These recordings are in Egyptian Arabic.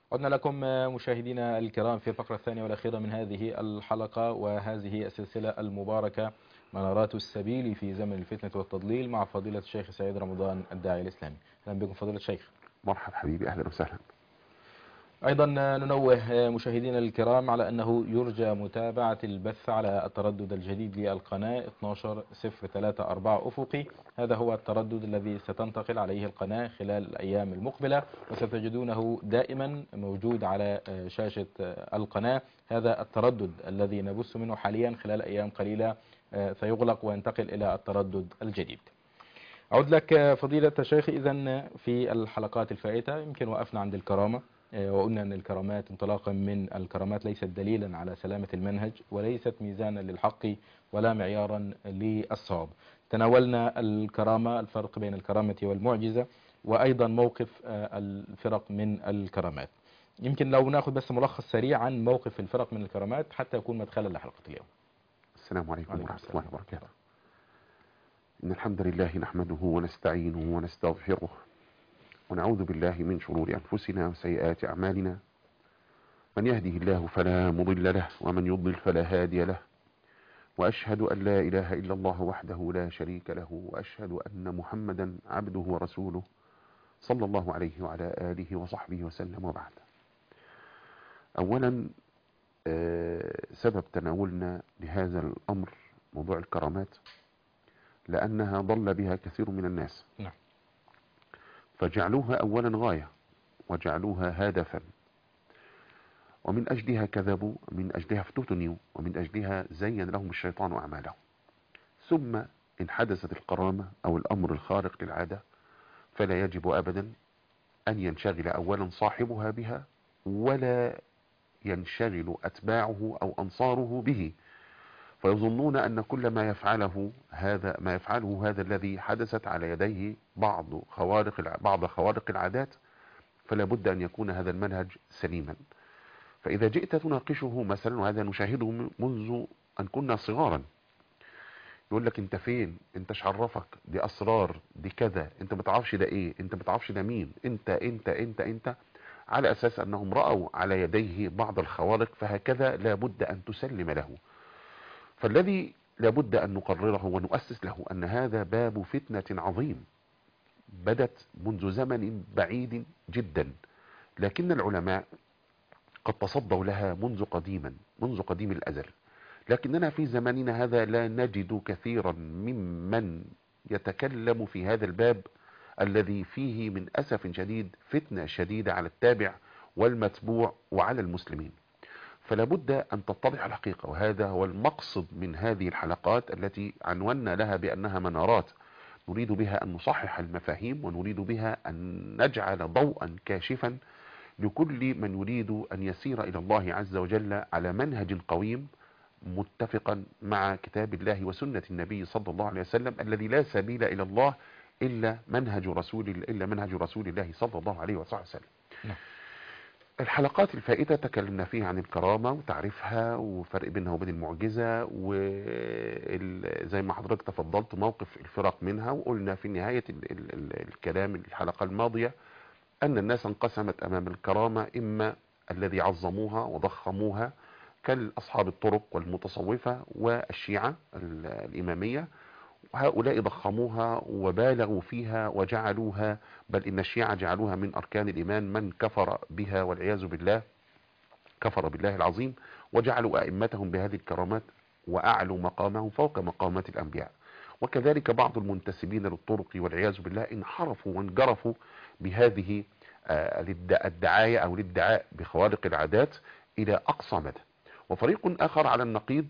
عدنا لكم مشاهدينا الكرام في الفقرة الثانية والأخيرة من هذه الحلقة وهذه السلسلة المباركة منارات السبيل في زمن الفتنة والتضليل مع فضيلة الشيخ سعيد رمضان الداعي الإسلامي أهلا بكم فضيلة الشيخ مرحب حبيبي أهلا وسهلا أيضا ننوه مشاهدينا الكرام على أنه يرجى متابعة البث على التردد الجديد للقناة 12034 أفقي هذا هو التردد الذي ستنتقل عليه القناة خلال الأيام المقبلة وستجدونه دائما موجود على شاشة القناة هذا التردد الذي نبث منه حاليا خلال أيام قليلة سيغلق وينتقل إلى التردد الجديد أعود لك فضيلة الشيخ إذا في الحلقات الفائتة يمكن وقفنا عند الكرامة وقلنا أن الكرامات انطلاقا من الكرامات ليست دليلا على سلامة المنهج وليست ميزانا للحق ولا معيارا للصواب تناولنا الكرامة الفرق بين الكرامة والمعجزة وأيضا موقف الفرق من الكرامات يمكن لو ناخذ بس ملخص سريع عن موقف الفرق من الكرامات حتى يكون مدخلا لحلقة اليوم السلام عليكم عليكم ورحمة السلام. الله وبركاته إن الحمد لله نحمده ونستعينه ونستغفره ونعوذ بالله من شرور أنفسنا وسيئات أعمالنا من يهده الله فلا مضل له ومن يضلل فلا هادي له وأشهد أن لا إله إلا الله وحده لا شريك له وأشهد أن محمدا عبده ورسوله صلى الله عليه وعلى آله وصحبه وسلم وبعد أولا آه، سبب تناولنا لهذا الأمر موضوع الكرامات لأنها ضل بها كثير من الناس نعم. فجعلوها أولا غاية وجعلوها هدفا ومن أجلها كذبوا ومن أجلها افتتنوا ومن أجلها زين لهم الشيطان أعمالهم ثم إن حدثت الكرامة أو الأمر الخارق للعادة فلا يجب أبدا أن ينشغل أولا صاحبها بها ولا ينشغل أتباعه أو أنصاره به فيظنون أن كل ما يفعله هذا ما يفعله هذا الذي حدثت على يديه بعض خوارق الع- بعض خوارق العادات فلا بد أن يكون هذا المنهج سليما فإذا جئت تناقشه مثلا وهذا نشاهده م- منذ أن كنا صغارا يقول لك انت فين انت ايش عرفك دي اسرار دي كذا انت ما تعرفش ده ايه انت ما تعرفش ده مين انت انت انت انت على اساس انهم رأوا على يديه بعض الخوارق فهكذا لا بد ان تسلم له فالذي لابد أن نقرره ونؤسس له أن هذا باب فتنة عظيم بدت منذ زمن بعيد جدا لكن العلماء قد تصدوا لها منذ قديما منذ قديم الأزل لكننا في زماننا هذا لا نجد كثيرا ممن يتكلم في هذا الباب الذي فيه من أسف شديد فتنة شديدة على التابع والمتبوع وعلى المسلمين فلا بد أن تتضح الحقيقة وهذا هو المقصد من هذه الحلقات التي عنونا لها بأنها منارات نريد بها أن نصحح المفاهيم ونريد بها أن نجعل ضوءا كاشفا لكل من يريد أن يسير إلى الله عز وجل على منهج قويم متفقا مع كتاب الله وسنة النبي صلى الله عليه وسلم الذي لا سبيل إلى الله إلا منهج رسول إلا منهج رسول الله صلى الله عليه وسلم نعم. الحلقات الفائتة تكلمنا فيها عن الكرامة وتعريفها وفرق بينها وبين المعجزة وزي ما حضرتك تفضلت موقف الفرق منها وقلنا في نهاية ال ال ال الكلام الحلقة الماضية أن الناس انقسمت أمام الكرامة إما الذي عظموها وضخموها كالأصحاب الطرق والمتصوفة والشيعة ال- الإمامية وهؤلاء ضخموها وبالغوا فيها وجعلوها بل إن الشيعة جعلوها من أركان الإيمان من كفر بها والعياذ بالله كفر بالله العظيم وجعلوا أئمتهم بهذه الكرامات وأعلوا مقامهم فوق مقامات الأنبياء وكذلك بعض المنتسبين للطرق والعياذ بالله انحرفوا وانجرفوا بهذه آه، الادع- الدعاية أو الادعاء بخوارق العادات إلى أقصى مدى وفريق آخر على النقيض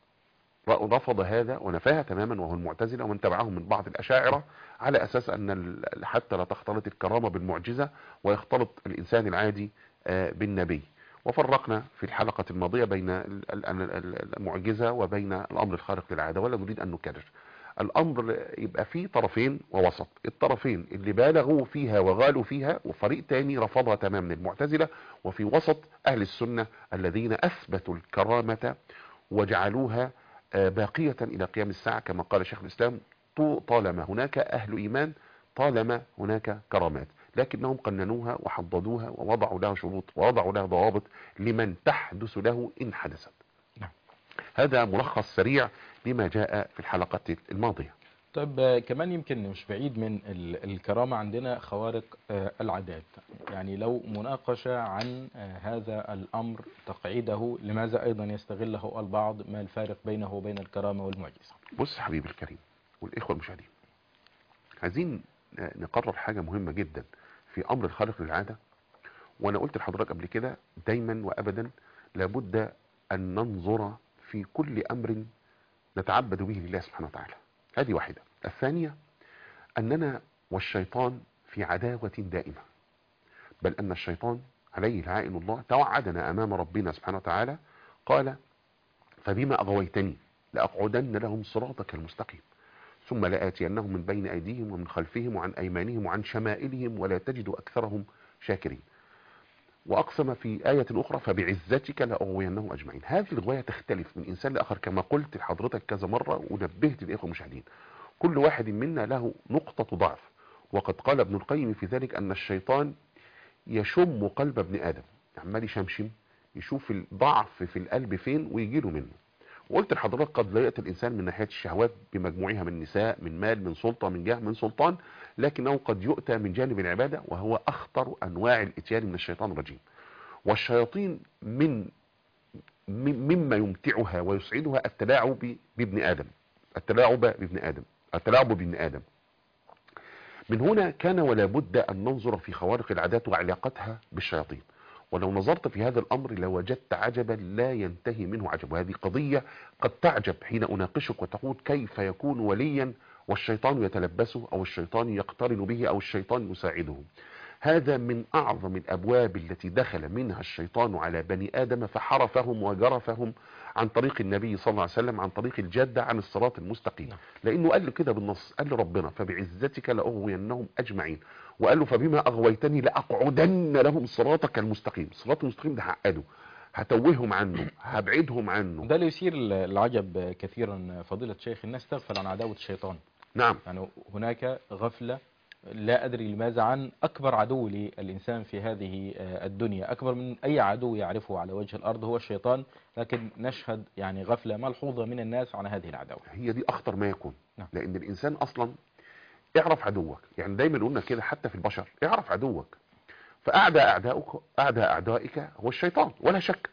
رفض هذا ونفاها تماما وهو المعتزلة ومن تبعهم من بعض الأشاعرة على أساس أن ال- حتى لا تختلط الكرامة بالمعجزة ويختلط الإنسان العادي آه، بالنبي وفرقنا في الحلقة الماضية بين ال- ال- ال- المعجزة وبين الأمر الخارق للعادة ولا نريد أن نكرر الأمر يبقى فيه طرفين ووسط الطرفين اللي بالغوا فيها وغالوا فيها وفريق تاني رفضها تماما المعتزلة وفي وسط أهل السنة الذين أثبتوا الكرامة وجعلوها آه، باقية إلى قيام الساعة كما قال شيخ الإسلام طو- طالما هناك أهل إيمان طالما هناك كرامات لكنهم قننوها وحضدوها ووضعوا لها شروط ووضعوا لها ضوابط لمن تحدث له إن حدثت نعم. هذا ملخص سريع لما جاء في الحلقة الماضية طيب آه، كمان يمكن مش بعيد من ال- الكرامة عندنا خوارق آه، العادات يعني لو مناقشة عن آه، هذا الأمر تقعيده لماذا أيضا يستغله البعض ما الفارق بينه وبين الكرامة والمعجزة بص حبيبي الكريم والإخوة المشاهدين عايزين نقرر حاجة مهمة جدا في أمر الخارق للعادة وأنا قلت لحضرتك قبل كده دايما وأبدا لابد أن ننظر في كل أمر نتعبد به لله سبحانه وتعالى هذه واحدة الثانية أننا والشيطان في عداوة دائمة بل أن الشيطان عليه العائن الله توعدنا أمام ربنا سبحانه وتعالى قال فبما أغويتني لأقعدن لهم صراطك المستقيم ثم لآتينهم من بين أيديهم ومن خلفهم وعن أيمانهم وعن شمائلهم ولا تجد أكثرهم شاكرين وأقسم في آية أخرى فبعزتك لأغوينهم أجمعين هذه الغواية تختلف من إنسان لآخر كما قلت لحضرتك كذا مرة ونبهت الإخوة المشاهدين كل واحد منا له نقطة ضعف وقد قال ابن القيم في ذلك أن الشيطان يشم قلب ابن آدم عمال يشمشم يشوف الضعف في القلب فين ويجيله منه وقلت لحضرتك قد لا يأتي الإنسان من ناحية الشهوات بمجموعها من نساء من مال من سلطة من جاه من سلطان لكنه قد يؤتى من جانب العبادة وهو أخطر أنواع الإتيان من الشيطان الرجيم والشياطين من مما يمتعها ويسعدها التلاعب بابن آدم التلاعب بابن آدم التلاعب بابن آدم من هنا كان ولا بد أن ننظر في خوارق العادات وعلاقتها بالشياطين ولو نظرت في هذا الأمر لوجدت عجبا لا ينتهي منه عجب وهذه قضية قد تعجب حين أناقشك وتقول كيف يكون وليا والشيطان يتلبسه أو الشيطان يقترن به أو الشيطان يساعده هذا من أعظم الأبواب التي دخل منها الشيطان على بني آدم فحرفهم وجرفهم عن طريق النبي صلى الله عليه وسلم عن طريق الجادة عن الصراط المستقيم نعم. لأنه قال له كده بالنص قال له ربنا فبعزتك لأغوينهم أجمعين وقال له فبما أغويتني لأقعدن لهم صراطك المستقيم الصراط المستقيم ده هعقده هتوههم عنه هبعدهم عنه ده اللي يثير العجب كثيرا فضيلة شيخ الناس تغفل عن عداوة الشيطان نعم يعني هناك غفلة لا أدري لماذا عن أكبر عدو للإنسان في هذه آه، الدنيا أكبر من أي عدو يعرفه على وجه الأرض هو الشيطان لكن نشهد يعني غفلة ملحوظة من الناس عن هذه العداوة هي دي أخطر ما يكون نعم. لأن الإنسان أصلا اعرف عدوك يعني دايما قلنا كده حتى في البشر اعرف عدوك فأعدى أعدائك أعدى أعدائك هو الشيطان ولا شك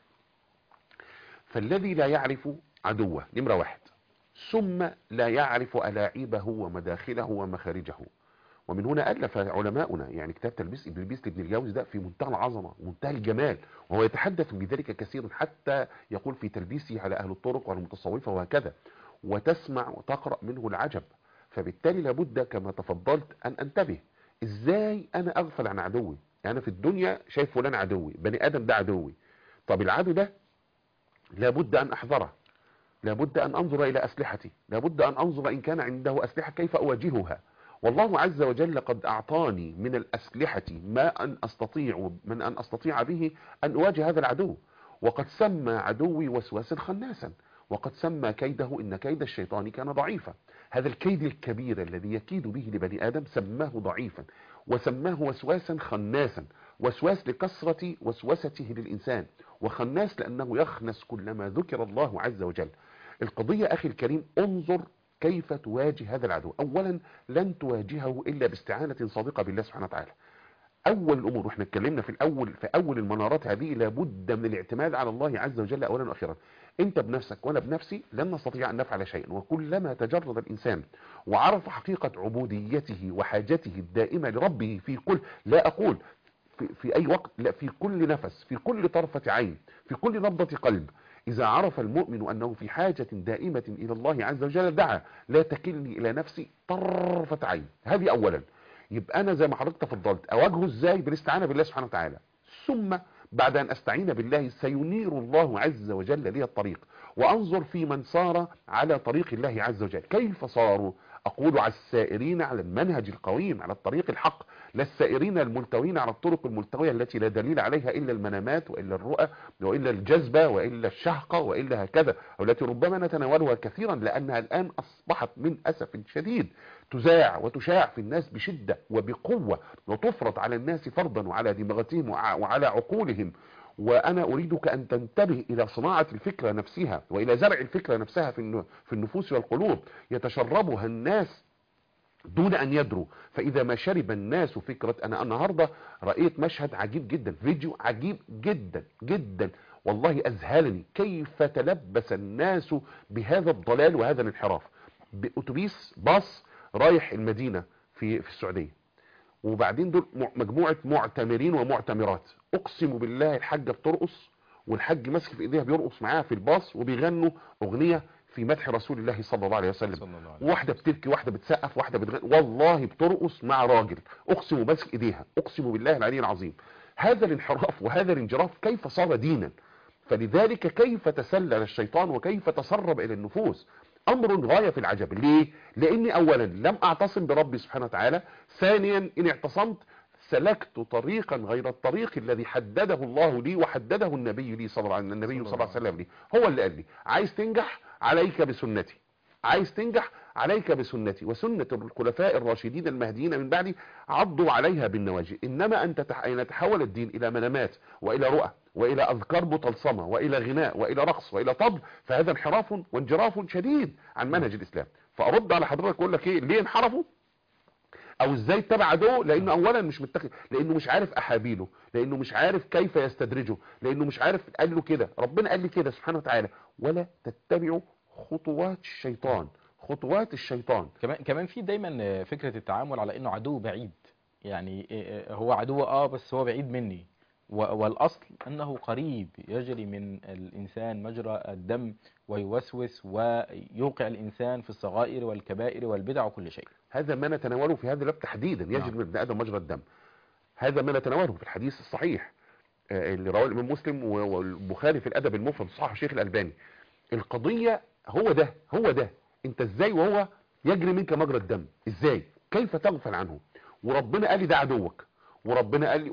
فالذي لا يعرف عدوه نمرة واحد ثم لا يعرف ألاعيبه ومداخله ومخارجه ومن هنا ألف علماؤنا يعني كتاب تلبيس إبليس لابن الجوز ده في منتهى العظمة ومنتهى الجمال وهو يتحدث بذلك كثيرا حتى يقول في تلبيسه على أهل الطرق والمتصوفة وهكذا وتسمع وتقرأ منه العجب فبالتالي لابد كما تفضلت أن أنتبه إزاي أنا أغفل عن عدوي يعني أنا في الدنيا شايف فلان عدوي بني آدم ده عدوي طب العدو ده لابد أن أحذره لابد أن أنظر إلى أسلحتي لابد أن أنظر إن كان عنده أسلحة كيف أواجهها والله عز وجل قد أعطاني من الأسلحة ما أن أستطيع من أن أستطيع به أن أواجه هذا العدو وقد سمى عدوي وسواسا خناسا وقد سمى كيده إن كيد الشيطان كان ضعيفا هذا الكيد الكبير الذي يكيد به لبني آدم سماه ضعيفا وسماه وسواسا خناسا وسواس لكثرة وسوسته للإنسان وخناس لأنه يخنس كلما ذكر الله عز وجل القضية أخي الكريم انظر كيف تواجه هذا العدو أولا لن تواجهه إلا باستعانة صادقة بالله سبحانه وتعالى أول الأمور وإحنا اتكلمنا في الأول في أول المنارات هذه لابد من الاعتماد على الله عز وجل أولا وأخيرا أنت بنفسك وأنا بنفسي لن نستطيع أن نفعل شيئا وكلما تجرد الإنسان وعرف حقيقة عبوديته وحاجته الدائمة لربه في كل لا أقول في, في أي وقت لا في كل نفس في كل طرفة عين في كل نبضة قلب إذا عرف المؤمن أنه في حاجة دائمة إلى الله عز وجل دعا لا تكلني إلى نفسي طرفة عين هذه أولا يبقى أنا زي ما حضرتك تفضلت أواجهه إزاي بالاستعانة بالله سبحانه وتعالى ثم بعد أن أستعين بالله سينير الله عز وجل لي الطريق وأنظر في من صار على طريق الله عز وجل كيف صاروا اقول على السائرين على المنهج القويم على الطريق الحق لا السائرين الملتوين على الطرق الملتوية التي لا دليل عليها الا المنامات والا الرؤى والا الجذبة والا الشهقة والا هكذا والتي ربما نتناولها كثيرا لانها الان اصبحت من اسف شديد تذاع وتشاع في الناس بشدة وبقوة وتفرض على الناس فرضا وعلى دماغتهم وع- وعلى عقولهم وانا اريدك ان تنتبه الى صناعة الفكرة نفسها والى زرع الفكرة نفسها في الن- في النفوس والقلوب يتشربها الناس دون ان يدروا فاذا ما شرب الناس فكرة انا النهاردة رأيت مشهد عجيب جدا فيديو عجيب جدا جدا والله اذهلني كيف تلبس الناس بهذا الضلال وهذا الانحراف باتوبيس باص رايح المدينة في في السعودية وبعدين دول م- مجموعة معتمرين ومعتمرات اقسم بالله الحاجة بترقص والحاج ماسك في ايديها بيرقص معاها في الباص وبيغنوا اغنية في مدح رسول الله صلى الله عليه وسلم صلى الله عليه واحدة بتبكي واحدة بتسقف واحدة بتغني والله بترقص مع راجل اقسم ماسك ايديها اقسم بالله العلي العظيم هذا الانحراف وهذا الانجراف كيف صار دينا فلذلك كيف تسلل الشيطان وكيف تسرب الى النفوس امر غاية في العجب ليه لاني اولا لم اعتصم بربي سبحانه وتعالى ثانيا ان اعتصمت سلكت طريقا غير الطريق الذي حدده الله لي وحدده النبي لي صلى الله عليه النبي صلى الله عليه وسلم لي هو اللي قال لي عايز تنجح عليك بسنتي عايز تنجح عليك بسنتي وسنة الخلفاء الراشدين المهديين من بعدي عضوا عليها بالنواجذ إنما أن تتح... أن يتحول الدين إلى منامات وإلى رؤى وإلى أذكار مطلسمة وإلى غناء وإلى رقص وإلى طبل فهذا انحراف وانجراف شديد عن منهج الإسلام فأرد على حضرتك أقول لك إيه ليه انحرفوا او ازاي اتبع عدوه لانه اولا مش متخذ لانه مش عارف احابيله لانه مش عارف كيف يستدرجه لانه مش عارف قال له كده ربنا قال لي كده سبحانه وتعالى ولا تتبعوا خطوات الشيطان خطوات الشيطان كمان كمان في دايما فكرة التعامل على انه عدو بعيد يعني هو عدو اه بس هو بعيد مني و- والاصل انه قريب يجري من الانسان مجرى الدم ويوسوس ويوقع الانسان في الصغائر والكبائر والبدع وكل شيء هذا ما نتناوله في هذا الباب تحديدا يجري نعم. من ابن ادم مجرى الدم هذا ما نتناوله في الحديث الصحيح آه، اللي رواه الامام مسلم و- والبخاري في الادب المفرد صحيح الشيخ الالباني القضيه هو ده هو ده انت ازاي وهو يجري منك مجرى الدم ازاي كيف تغفل عنه وربنا قال لي ده عدوك وربنا قال لي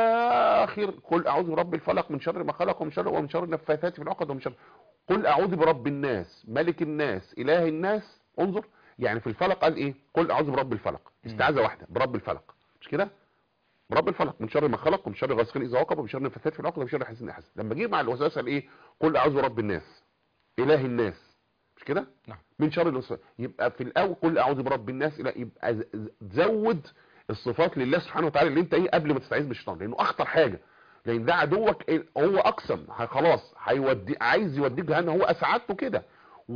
واخر قل اعوذ برب الفلق من شر ما خلق ومن شر ومن شر النفاثات في العقد ومن شر قل اعوذ برب الناس ملك الناس اله الناس انظر يعني في الفلق قال ايه قل اعوذ برب الفلق استعاذه واحده برب الفلق مش كده برب الفلق من شر ما خلق ومن شر غاسق اذا وقب ومن شر النفاثات في العقد ومن شر حاسد حسد لما جه مع الوسواس قال ايه قل اعوذ برب الناس اله الناس مش كده نعم. من شر الوسواس يبقى في الاول قل اعوذ برب الناس لا يبقى ز- ز- زود الصفات لله سبحانه وتعالى اللي انت ايه قبل ما تستعيذ بالشيطان لانه اخطر حاجه لان ده عدوك إيه؟ هو اقسم ه- خلاص هيودي عايز يوديك جهنم هو اسعادته كده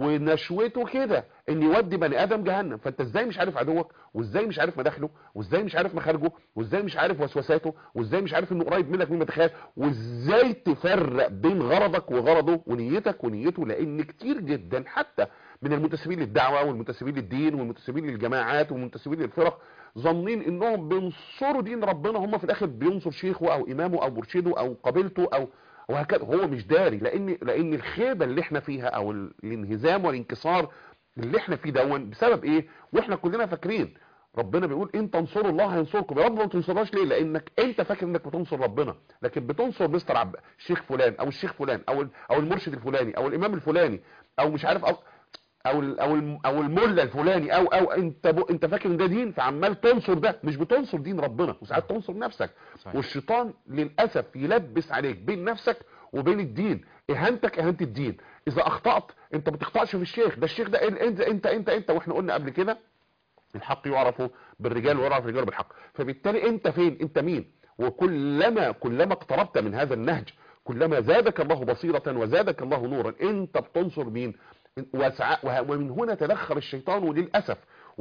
ونشوته كده ان يودي بني ادم جهنم فانت ازاي مش عارف عدوك وازاي مش عارف مداخله وازاي مش عارف مخارجه وازاي مش عارف وسوساته وازاي مش عارف انه قريب منك مما تخيل وازاي تفرق بين غرضك وغرضه ونيتك ونيته لان كتير جدا حتى من المنتسبين للدعوه والمنتسبين للدين والمنتسبين للجماعات والمنتسبين للفرق ظنين انهم بينصروا دين ربنا هم في الاخر بينصر شيخه او امامه او مرشده او قبيلته او وهكذا هو مش داري لان لان الخيبه اللي احنا فيها او ال- الانهزام والانكسار اللي احنا فيه دون بسبب ايه واحنا كلنا فاكرين ربنا بيقول ان تنصروا الله هينصركم يا رب ما تنصرناش ليه لانك انت فاكر انك بتنصر ربنا لكن بتنصر مستر عب الشيخ فلان او الشيخ فلان او ال- او المرشد الفلاني او الامام الفلاني او مش عارف او او ال- او الم- او المله الفلاني او او انت ب... انت فاكر ان ده دين فعمال تنصر ده مش بتنصر دين ربنا وساعات تنصر نفسك صحيح. والشيطان للاسف يلبس عليك بين نفسك وبين الدين اهانتك اهانه الدين اذا اخطات انت ما تخطاش في الشيخ ده الشيخ ده انت انت انت انت, انت واحنا قلنا قبل كده الحق يعرف بالرجال ويعرف الرجال بالحق فبالتالي انت فين انت مين وكلما كلما اقتربت من هذا النهج كلما زادك الله بصيرة وزادك الله نورا انت بتنصر مين وسع- وه- ومن هنا تدخل الشيطان وللأسف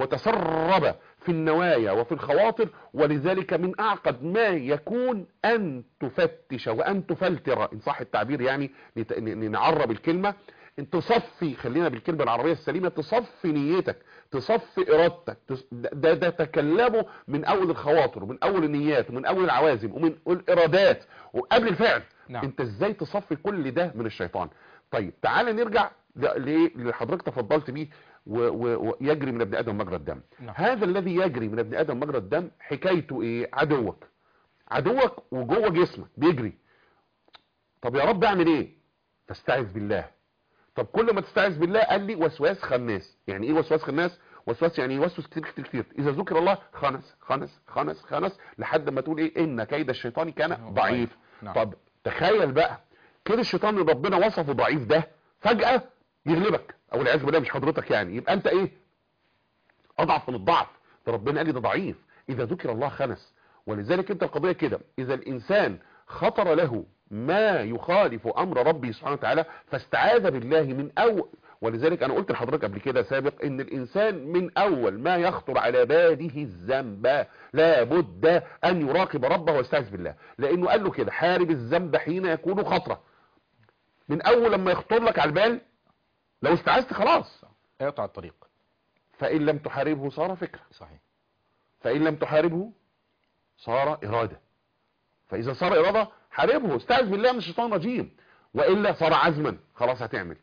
وتسرب في النوايا وفي الخواطر ولذلك من أعقد ما يكون أن تفتش وأن تفلتر إن صح التعبير يعني نت- ن- نعرب الكلمة ان تصفي خلينا بالكلمة العربية السليمة تصفي نيتك تصفي ارادتك تص- ده, ده, ده تكلمه من اول الخواطر ومن اول النيات ومن اول العوازم ومن الارادات وقبل الفعل نعم. انت ازاي تصفي كل ده من الشيطان طيب تعال نرجع ل- ل- اللي حضرتك تفضلت بيه ويجري من ابن ادم مجرى الدم نعم. هذا الذي يجري من ابن ادم مجرى الدم حكايته ايه عدوك عدوك وجوه جسمك بيجري طب يا رب اعمل ايه تستعذ بالله طب كل ما تستعذ بالله قال لي وسواس خناس يعني ايه وسواس خناس وسواس يعني يوسوس كتير كتير كتير اذا ذكر الله خنس خنس خنس خنس لحد ما تقول ايه ان كيد الشيطان كان ضعيف نعم. طب تخيل بقى كده الشيطان اللي ربنا وصفه ضعيف ده فجأة يغلبك او العياذ بالله مش حضرتك يعني يبقى انت ايه اضعف من الضعف ده ربنا قال لي ده ضعيف اذا ذكر الله خنس ولذلك انت القضية كده اذا الانسان خطر له ما يخالف امر ربي سبحانه وتعالى فاستعاذ بالله من اول ولذلك انا قلت لحضرتك قبل كده سابق ان الانسان من اول ما يخطر على باله الذنب لابد ان يراقب ربه ويستعذ بالله لانه قال له كده حارب الذنب حين يكون خطره من اول لما يخطر لك على البال لو استعذت خلاص يقطع الطريق فان لم تحاربه صار فكره صحيح فان لم تحاربه صار اراده فاذا صار اراده حاربه استعذ بالله من الشيطان الرجيم والا صار عزما خلاص هتعمل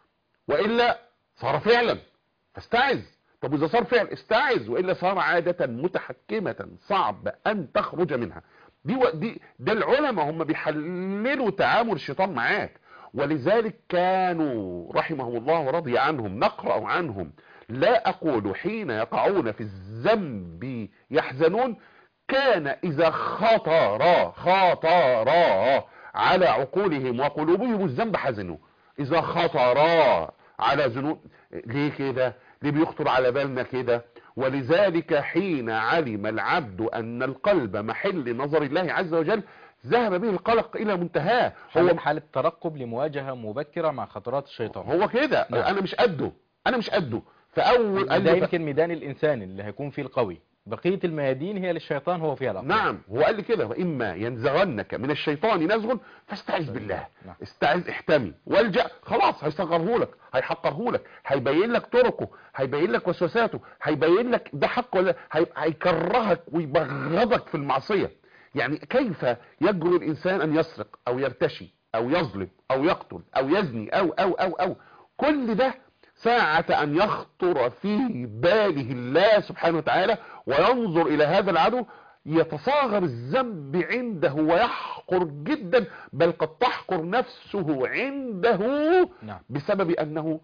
والا صار فعلا فاستعذ طب اذا صار فعل استعذ والا صار عاده متحكمه صعب ان تخرج منها دي و... دي ده العلماء هم بيحللوا تعامل الشيطان معاك ولذلك كانوا رحمهم الله ورضي عنهم نقرا عنهم لا اقول حين يقعون في الذنب يحزنون كان اذا خطر خطر على عقولهم وقلوبهم الذنب حزنوا اذا خطرا على ذنوب ليه كده ليه بيخطر على بالنا كده ولذلك حين علم العبد ان القلب محل نظر الله عز وجل ذهب به القلق الى منتهاه هو هو حالة ترقب لمواجهة مبكرة مع خطرات الشيطان هو كده نعم. انا مش قده انا مش قده فاول قال ده لي ف- يمكن ميدان الإنسان اللي هيكون فيه القوي بقية الميادين هي للشيطان هو فيها الأقوى نعم هو قال لي كده واما ينزغنك من الشيطان نزغ فاستعذ بالله نعم. استعذ احتمي والجا خلاص هيصغره لك هيحقره لك هيبين لك طرقه هيبين لك وسوساته هيبين لك ده حق ولا هي- هيكرهك ويبغضك في المعصيه يعني كيف يجرؤ الانسان ان يسرق او يرتشي او يظلم او يقتل او يزني او او او او كل ده ساعة أن يخطر في باله الله سبحانه وتعالى وينظر إلى هذا العدو يتصاغر الذنب عنده ويحقر جدا بل قد تحقر نفسه عنده نعم بسبب أنه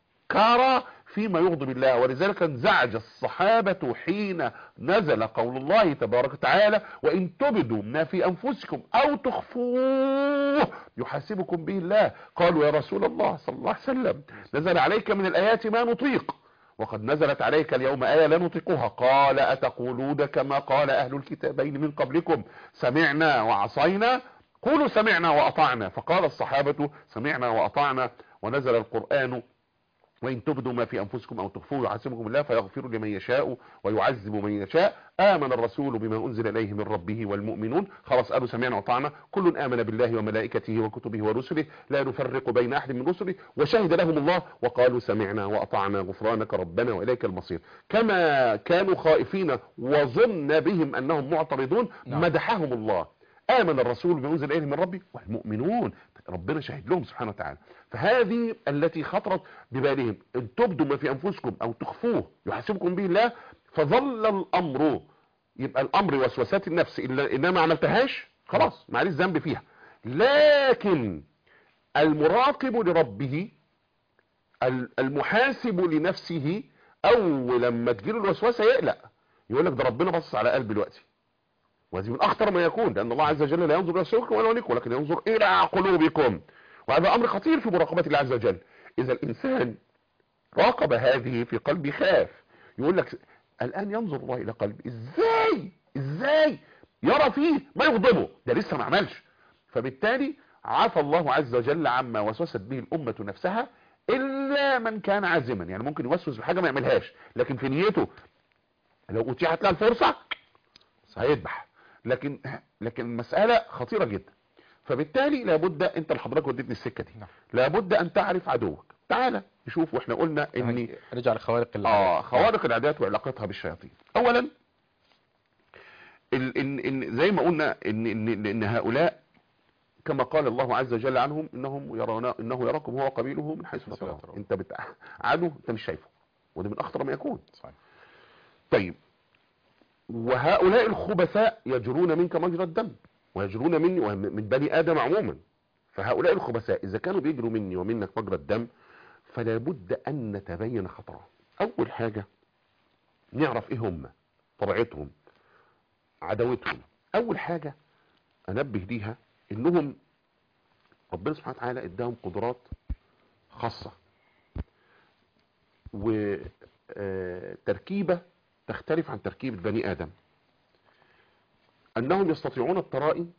فكر فيما يغضب الله ولذلك انزعج الصحابة حين نزل قول الله تبارك وتعالى وإن تبدوا ما في أنفسكم أو تخفوه يحاسبكم به الله قالوا يا رسول الله صلى الله عليه وسلم نزل عليك من الآيات ما نطيق وقد نزلت عليك اليوم آية لا نطيقها قال أتقولون كما قال أهل الكتابين من قبلكم سمعنا وعصينا قولوا سمعنا وأطعنا فقال الصحابة سمعنا وأطعنا ونزل القرآن وإن تبدوا ما في أنفسكم أو تخفوه يحاسبكم الله فيغفر لمن يشاء ويعذب من يشاء آمن الرسول بما أنزل إليه من ربه والمؤمنون خلاص قالوا سمعنا وطعنا كل آمن بالله وملائكته وكتبه ورسله لا نفرق بين أحد من رسله وشهد لهم الله وقالوا سمعنا وأطعنا غفرانك ربنا وإليك المصير كما كانوا خائفين وظن بهم أنهم معترضون نعم. مدحهم الله آمن الرسول بما أنزل إليه من ربه والمؤمنون ربنا شهد لهم سبحانه وتعالى فهذه التي خطرت ببالهم ان تبدوا ما في انفسكم او تخفوه يحاسبكم به الله فظل الامر يبقى الامر وسوسات النفس الا انما ما عملتهاش خلاص معلش ذنب فيها لكن المراقب لربه ال- المحاسب لنفسه اول لما تجيله الوسوسه يقلق يقول لك ده ربنا بص على قلبي دلوقتي وهذه من اخطر ما يكون لان الله عز وجل لا ينظر الى صوركم ولا وليكم ولكن ينظر الى قلوبكم وهذا امر خطير في مراقبه الله عز وجل اذا الانسان راقب هذه في قلبه خاف يقول لك الان ينظر الله الى قلبي ازاي ازاي يرى فيه ما يغضبه ده لسه ما عملش فبالتالي عفى الله عز وجل عما وسوست به الامه نفسها الا من كان عازما يعني ممكن يوسوس بحاجه ما يعملهاش لكن في نيته لو اتيحت له الفرصه هيذبح لكن لكن المساله خطيره جدا فبالتالي لابد انت لحضرتك وديتني السكه دي نعم. لابد ان تعرف عدوك تعالى نشوف واحنا قلنا ان يعني رجع لخوارق ال- اه خوارق العادات وعلاقتها بالشياطين اولا ال إن إن زي ما قلنا ان ان ان هؤلاء كما قال الله عز وجل عنهم انهم يرون انه يراكم هو وقبيله من حيث لا حيث لا ترون ترون. انت بت... عدو انت مش شايفه وده من اخطر ما يكون صحيح طيب وهؤلاء الخبثاء يجرون منك مجرى الدم ويجرون مني ومن بني ادم عموما فهؤلاء الخبثاء اذا كانوا بيجروا مني ومنك مجرى الدم فلا بد ان نتبين خطرهم اول حاجه نعرف ايه هم طبيعتهم عداوتهم اول حاجه انبه ليها انهم ربنا سبحانه وتعالى اداهم قدرات خاصه وتركيبه تختلف عن تركيبه بني ادم انهم يستطيعون الترائي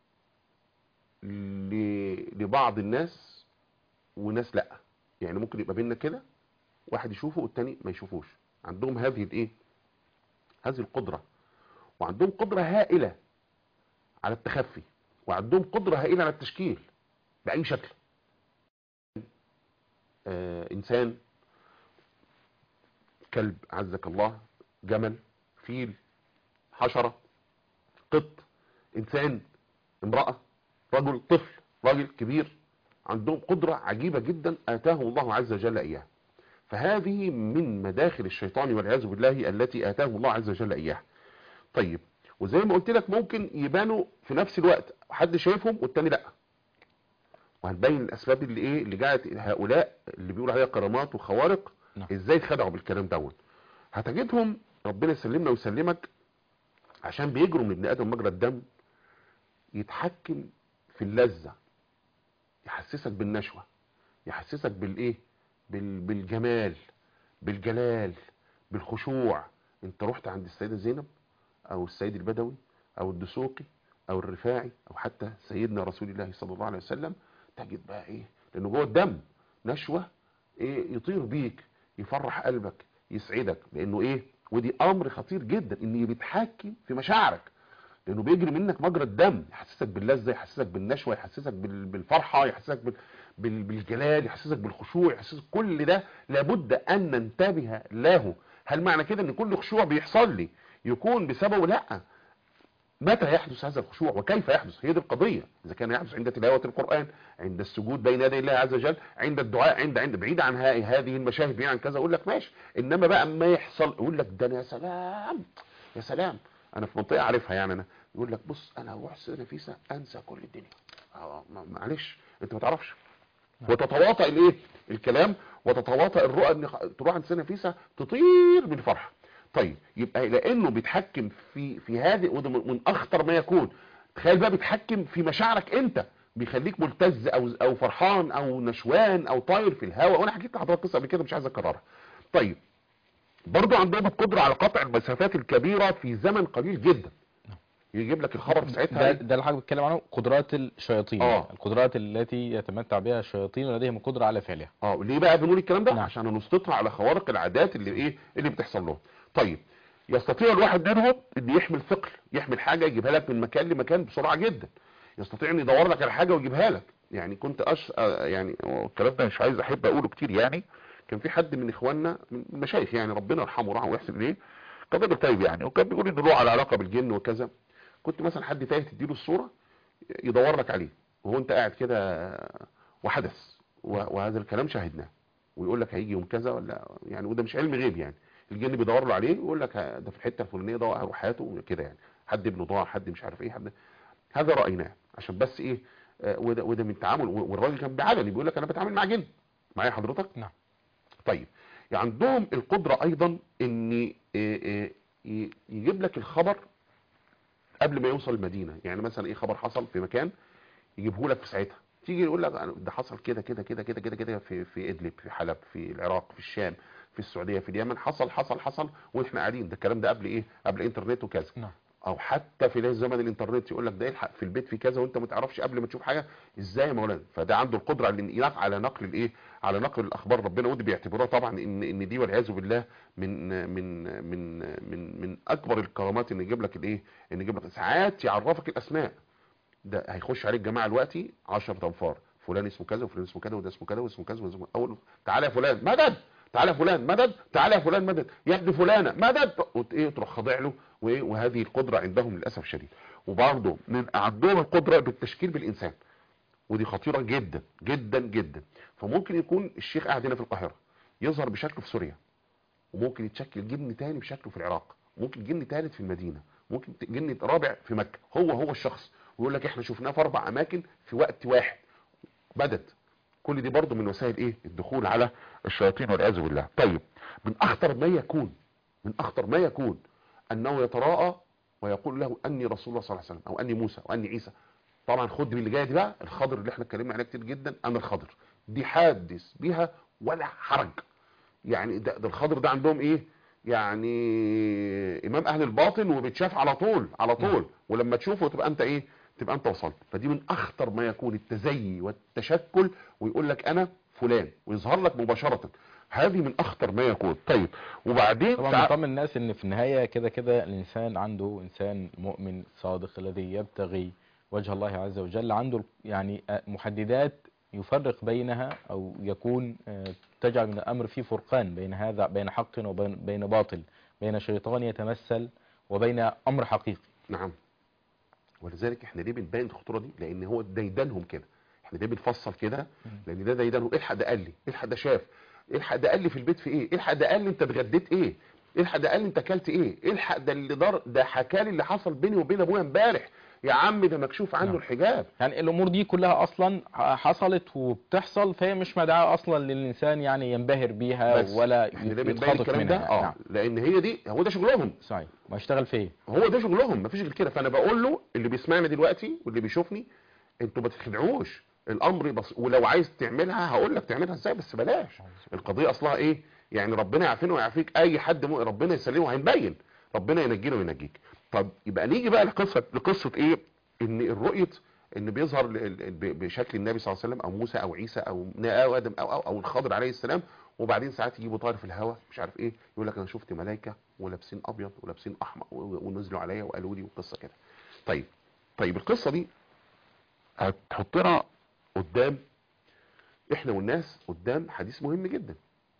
ل- لبعض الناس وناس لا يعني ممكن يبقى بيننا كده واحد يشوفه والتاني ما يشوفوش عندهم هذه الايه هذه القدرة وعندهم قدرة هائلة على التخفي وعندهم قدرة هائلة على التشكيل بأي شكل آه إنسان كلب عزك الله جمل فيل حشرة قط إنسان امرأة رجل طفل راجل كبير عندهم قدرة عجيبة جدا آتاهم الله عز وجل إياها فهذه من مداخل الشيطان والعياذ بالله التي آتاهم الله عز وجل إياها طيب وزي ما قلت لك ممكن يبانوا في نفس الوقت حد شايفهم والتاني لا وهنبين الاسباب اللي ايه اللي جعلت هؤلاء اللي بيقولوا عليها كرامات وخوارق نعم. ازاي اتخدعوا بالكلام دوت هتجدهم ربنا يسلمنا ويسلمك عشان بيجروا من ابن ادم مجرى الدم يتحكم في اللذة يحسسك بالنشوة يحسسك بالايه بال... بالجمال بالجلال بالخشوع انت رحت عند السيدة زينب او السيد البدوي او الدسوقي او الرفاعي او حتى سيدنا رسول الله صلى الله عليه وسلم تجد بقى ايه لانه جوه الدم نشوة ايه يطير بيك يفرح قلبك يسعدك لانه ايه ودي امر خطير جدا ان بيتحكم في مشاعرك لانه بيجري منك مجرى الدم يحسسك باللذه يحسسك بالنشوه يحسسك بال- بالفرحه يحسسك بال- بال- بالجلال يحسسك بالخشوع يحسسك كل ده لابد ان ننتبه له هل معنى كده ان كل خشوع بيحصل لي يكون بسببه لا متى يحدث هذا الخشوع وكيف يحدث هي دي القضية إذا كان يحدث عند تلاوة القرآن عند السجود بين يدي الله عز وجل عند الدعاء عند عند بعيد عن ها- هذه المشاهد بعيد عن كذا أقول لك ماشي إنما بقى ما يحصل أقول لك ده أنا يا سلام يا سلام أنا في منطقة عارفها يعني أنا يقول لك بص أنا هروح سنة نفيسة أنسى كل الدنيا آه، ما- معلش أنت ما تعرفش وتتواطأ الايه الكلام وتتواطأ الرؤى ان خ- تروح عند سنة نفيسة تطير من الفرحة طيب يبقى لانه بيتحكم في في هذه وده من من اخطر ما يكون تخيل بقى بيتحكم في مشاعرك انت بيخليك ملتز او او فرحان او نشوان او طاير في الهواء وانا حكيت لحضرتك قصه قبل كده مش عايز اكررها طيب برضو عندهم القدره على قطع المسافات الكبيره في زمن قليل جدا يجيب لك الخبر في ساعتها ده, إيه؟ ده اللي حضرتك بتتكلم عنه قدرات الشياطين آه. القدرات التي يتمتع بها الشياطين ولديهم القدرة على فعلها اه ليه بقى بنقول الكلام ده نعم. عشان نسقطها على خوارق العادات اللي ايه اللي بتحصل لهم طيب يستطيع الواحد منهم ان يحمل ثقل يحمل حاجه يجيبها لك من مكان لمكان بسرعه جدا يستطيع ان يدور لك على حاجه ويجيبها لك يعني كنت أش... آه يعني هو الكلام ده مش عايز احب اقوله كتير يعني كان في حد من اخواننا من المشايخ يعني ربنا يرحمه ورحمه ويحسن اليه كان راجل طيب يعني وكان بيقول ان له على علاقه بالجن وكذا كنت مثلا حد تايه تديله الصوره يدور لك عليه وهو انت قاعد كده وحدث و- وهذا الكلام شاهدناه ويقول لك هيجي يوم كذا ولا يعني وده مش علم غيب يعني الجن بيدور له عليه ويقول لك ه- ده في الحته الفلانيه ده هروح حياته كده يعني حد ابنه ضاع حد مش عارف ايه حد هذا رايناه عشان بس ايه آه، وده وده من تعامل و- والراجل كان بعلني بيقول لك انا بتعامل مع جن معايا حضرتك نعم طيب يعني عندهم القدره ايضا ان إيه إيه ي- يجيب لك الخبر قبل ما يوصل المدينه يعني مثلا ايه خبر حصل في مكان يجيبه لك في ساعتها تيجي يقول لك أنا- ده حصل كده كده كده كده كده كده في في ادلب في حلب في العراق في الشام في السعوديه في اليمن حصل حصل حصل واحنا قاعدين ده الكلام ده قبل ايه قبل الانترنت وكذا نعم او حتى في زمن الانترنت يقول لك ده يلحق في البيت في كذا وانت ما تعرفش قبل ما تشوف حاجه ازاي يا مولانا فده عنده القدره على الانقلاق على نقل الايه على نقل الاخبار ربنا ودي بيعتبروها طبعا ان ان دي والعياذ بالله من من من من من اكبر الكرامات ان يجيب لك الايه ان يجيب لك ساعات يعرفك الاسماء ده هيخش عليك جماعه دلوقتي 10 انفار فلان اسمه كذا وفلان اسمه كذا وده اسمه كذا واسمه كذا واسمه اول تعالى يا فلان مدد تعالى يا فلان مدد تعالى يا فلان مدد يا ابن فلانه مدد وت- ايه تروح خاضع له وايه وهذه القدره عندهم للاسف الشديد وبرضه من عندهم القدره بالتشكيل بالانسان ودي خطيره جدا جدا جدا فممكن يكون الشيخ قاعد هنا في القاهره يظهر بشكل في سوريا وممكن يتشكل جن تاني بشكله في العراق ممكن جن ثالث في المدينه ممكن جن رابع في مكه هو هو الشخص ويقول لك احنا شفناه في اربع اماكن في وقت واحد بدت كل دي برضو من وسائل ايه الدخول على الشياطين والعياذ بالله طيب من اخطر ما يكون من اخطر ما يكون انه يتراءى ويقول له اني رسول الله صلى الله عليه وسلم او اني موسى واني عيسى طبعا خد من اللي جايه دي بقى الخضر اللي احنا اتكلمنا عليه كتير جدا انا الخضر دي حادث بها ولا حرج يعني ده, ده الخضر ده عندهم ايه يعني امام اهل الباطن وبتشاف على طول على طول ولما تشوفه تبقى انت ايه تبقى انت وصلت فدي من اخطر ما يكون التزيي والتشكل ويقول لك انا فلان ويظهر لك مباشرة هذه من اخطر ما يكون طيب وبعدين طبعا تع- بنطمن الناس ان في النهاية كده كده الانسان عنده انسان مؤمن صادق الذي يبتغي وجه الله عز وجل عنده يعني آه، محددات يفرق بينها او يكون آه، تجعل من الامر فيه فرقان بين هذا بين حق وبين بين باطل بين شيطان يتمثل وبين امر حقيقي نعم ولذلك احنا ليه بنبين الخطوره دي لان هو ديدنهم كده احنا ليه بنفصل كده لان ده ديدنهم الحق ده قال لي الحق ده شاف الحق ده قال لي في البيت في ايه الحق ده قال لي انت اتغديت ايه الحق ده قال لي انت اكلت ايه الحق ده اللي دار ده حكى لي اللي حصل بيني وبين ابويا امبارح يا عم ده مكشوف عنه نعم. الحجاب يعني الامور دي كلها اصلا حصلت وبتحصل فهي مش مدعاة اصلا للانسان يعني ينبهر بيها بس ولا احنا ليه بنبين يتخاطف الكلام منها ده اه نعم لان هي دي هو ده شغلهم صحيح ما اشتغل في ايه هو ده شغلهم مفيش غير كده فانا بقول له اللي بيسمعنا دلوقتي واللي بيشوفني انتوا ما تخدعوش الامر بس ولو عايز تعملها هقول لك تعملها ازاي بس بلاش القضيه اصلها ايه يعني ربنا يعافينا ويعافيك اي حد م... ربنا يسلمه هينبين ربنا ينجينا وينجيك طب يبقى نيجي بقى لقصه لقصه ايه ان الرؤيه ان بيظهر ل- ل- ب- بشكل النبي صلى الله عليه وسلم او موسى او عيسى او او ادم او او, أو الخضر عليه السلام وبعدين ساعات يجيبوا طائر في الهواء مش عارف ايه يقول لك انا شفت ملائكه ولابسين ابيض ولابسين احمر و- ونزلوا عليا وقالوا لي وقصه كده طيب طيب القصه دي هتحطنا قدام احنا والناس قدام حديث مهم جدا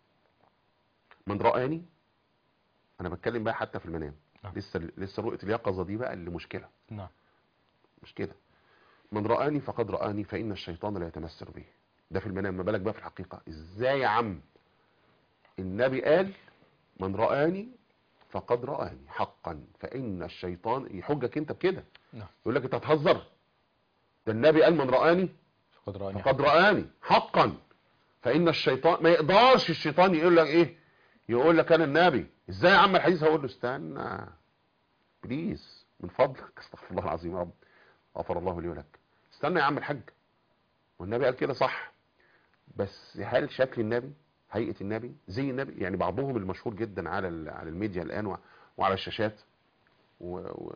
من رآني انا بتكلم بقى حتى في المنام نعم. لسه لسه رؤيه اليقظه دي بقى اللي مشكله نعم مش كده من رآني فقد رآني فإن الشيطان لا يتمثل به ده في المنام ما بالك بقى في الحقيقة ازاي يا عم النبي قال من رآني فقد رآني حقا فإن الشيطان يحجك انت بكده نعم يقول لك انت هتهزر ده النبي قال من رآني فقد رأني فقد رآني حقا فإن الشيطان ما يقدرش الشيطان يقول لك ايه يقول لك انا النبي ازاي يا عم الحديث هقول له استنى بليز من فضلك استغفر الله العظيم يا رب غفر الله لي ولك استنى يا عم الحاج والنبي قال كده صح بس هل شكل النبي هيئة النبي زي النبي يعني بعضهم المشهور جدا على ال- على الميديا الآن و- وعلى الشاشات و و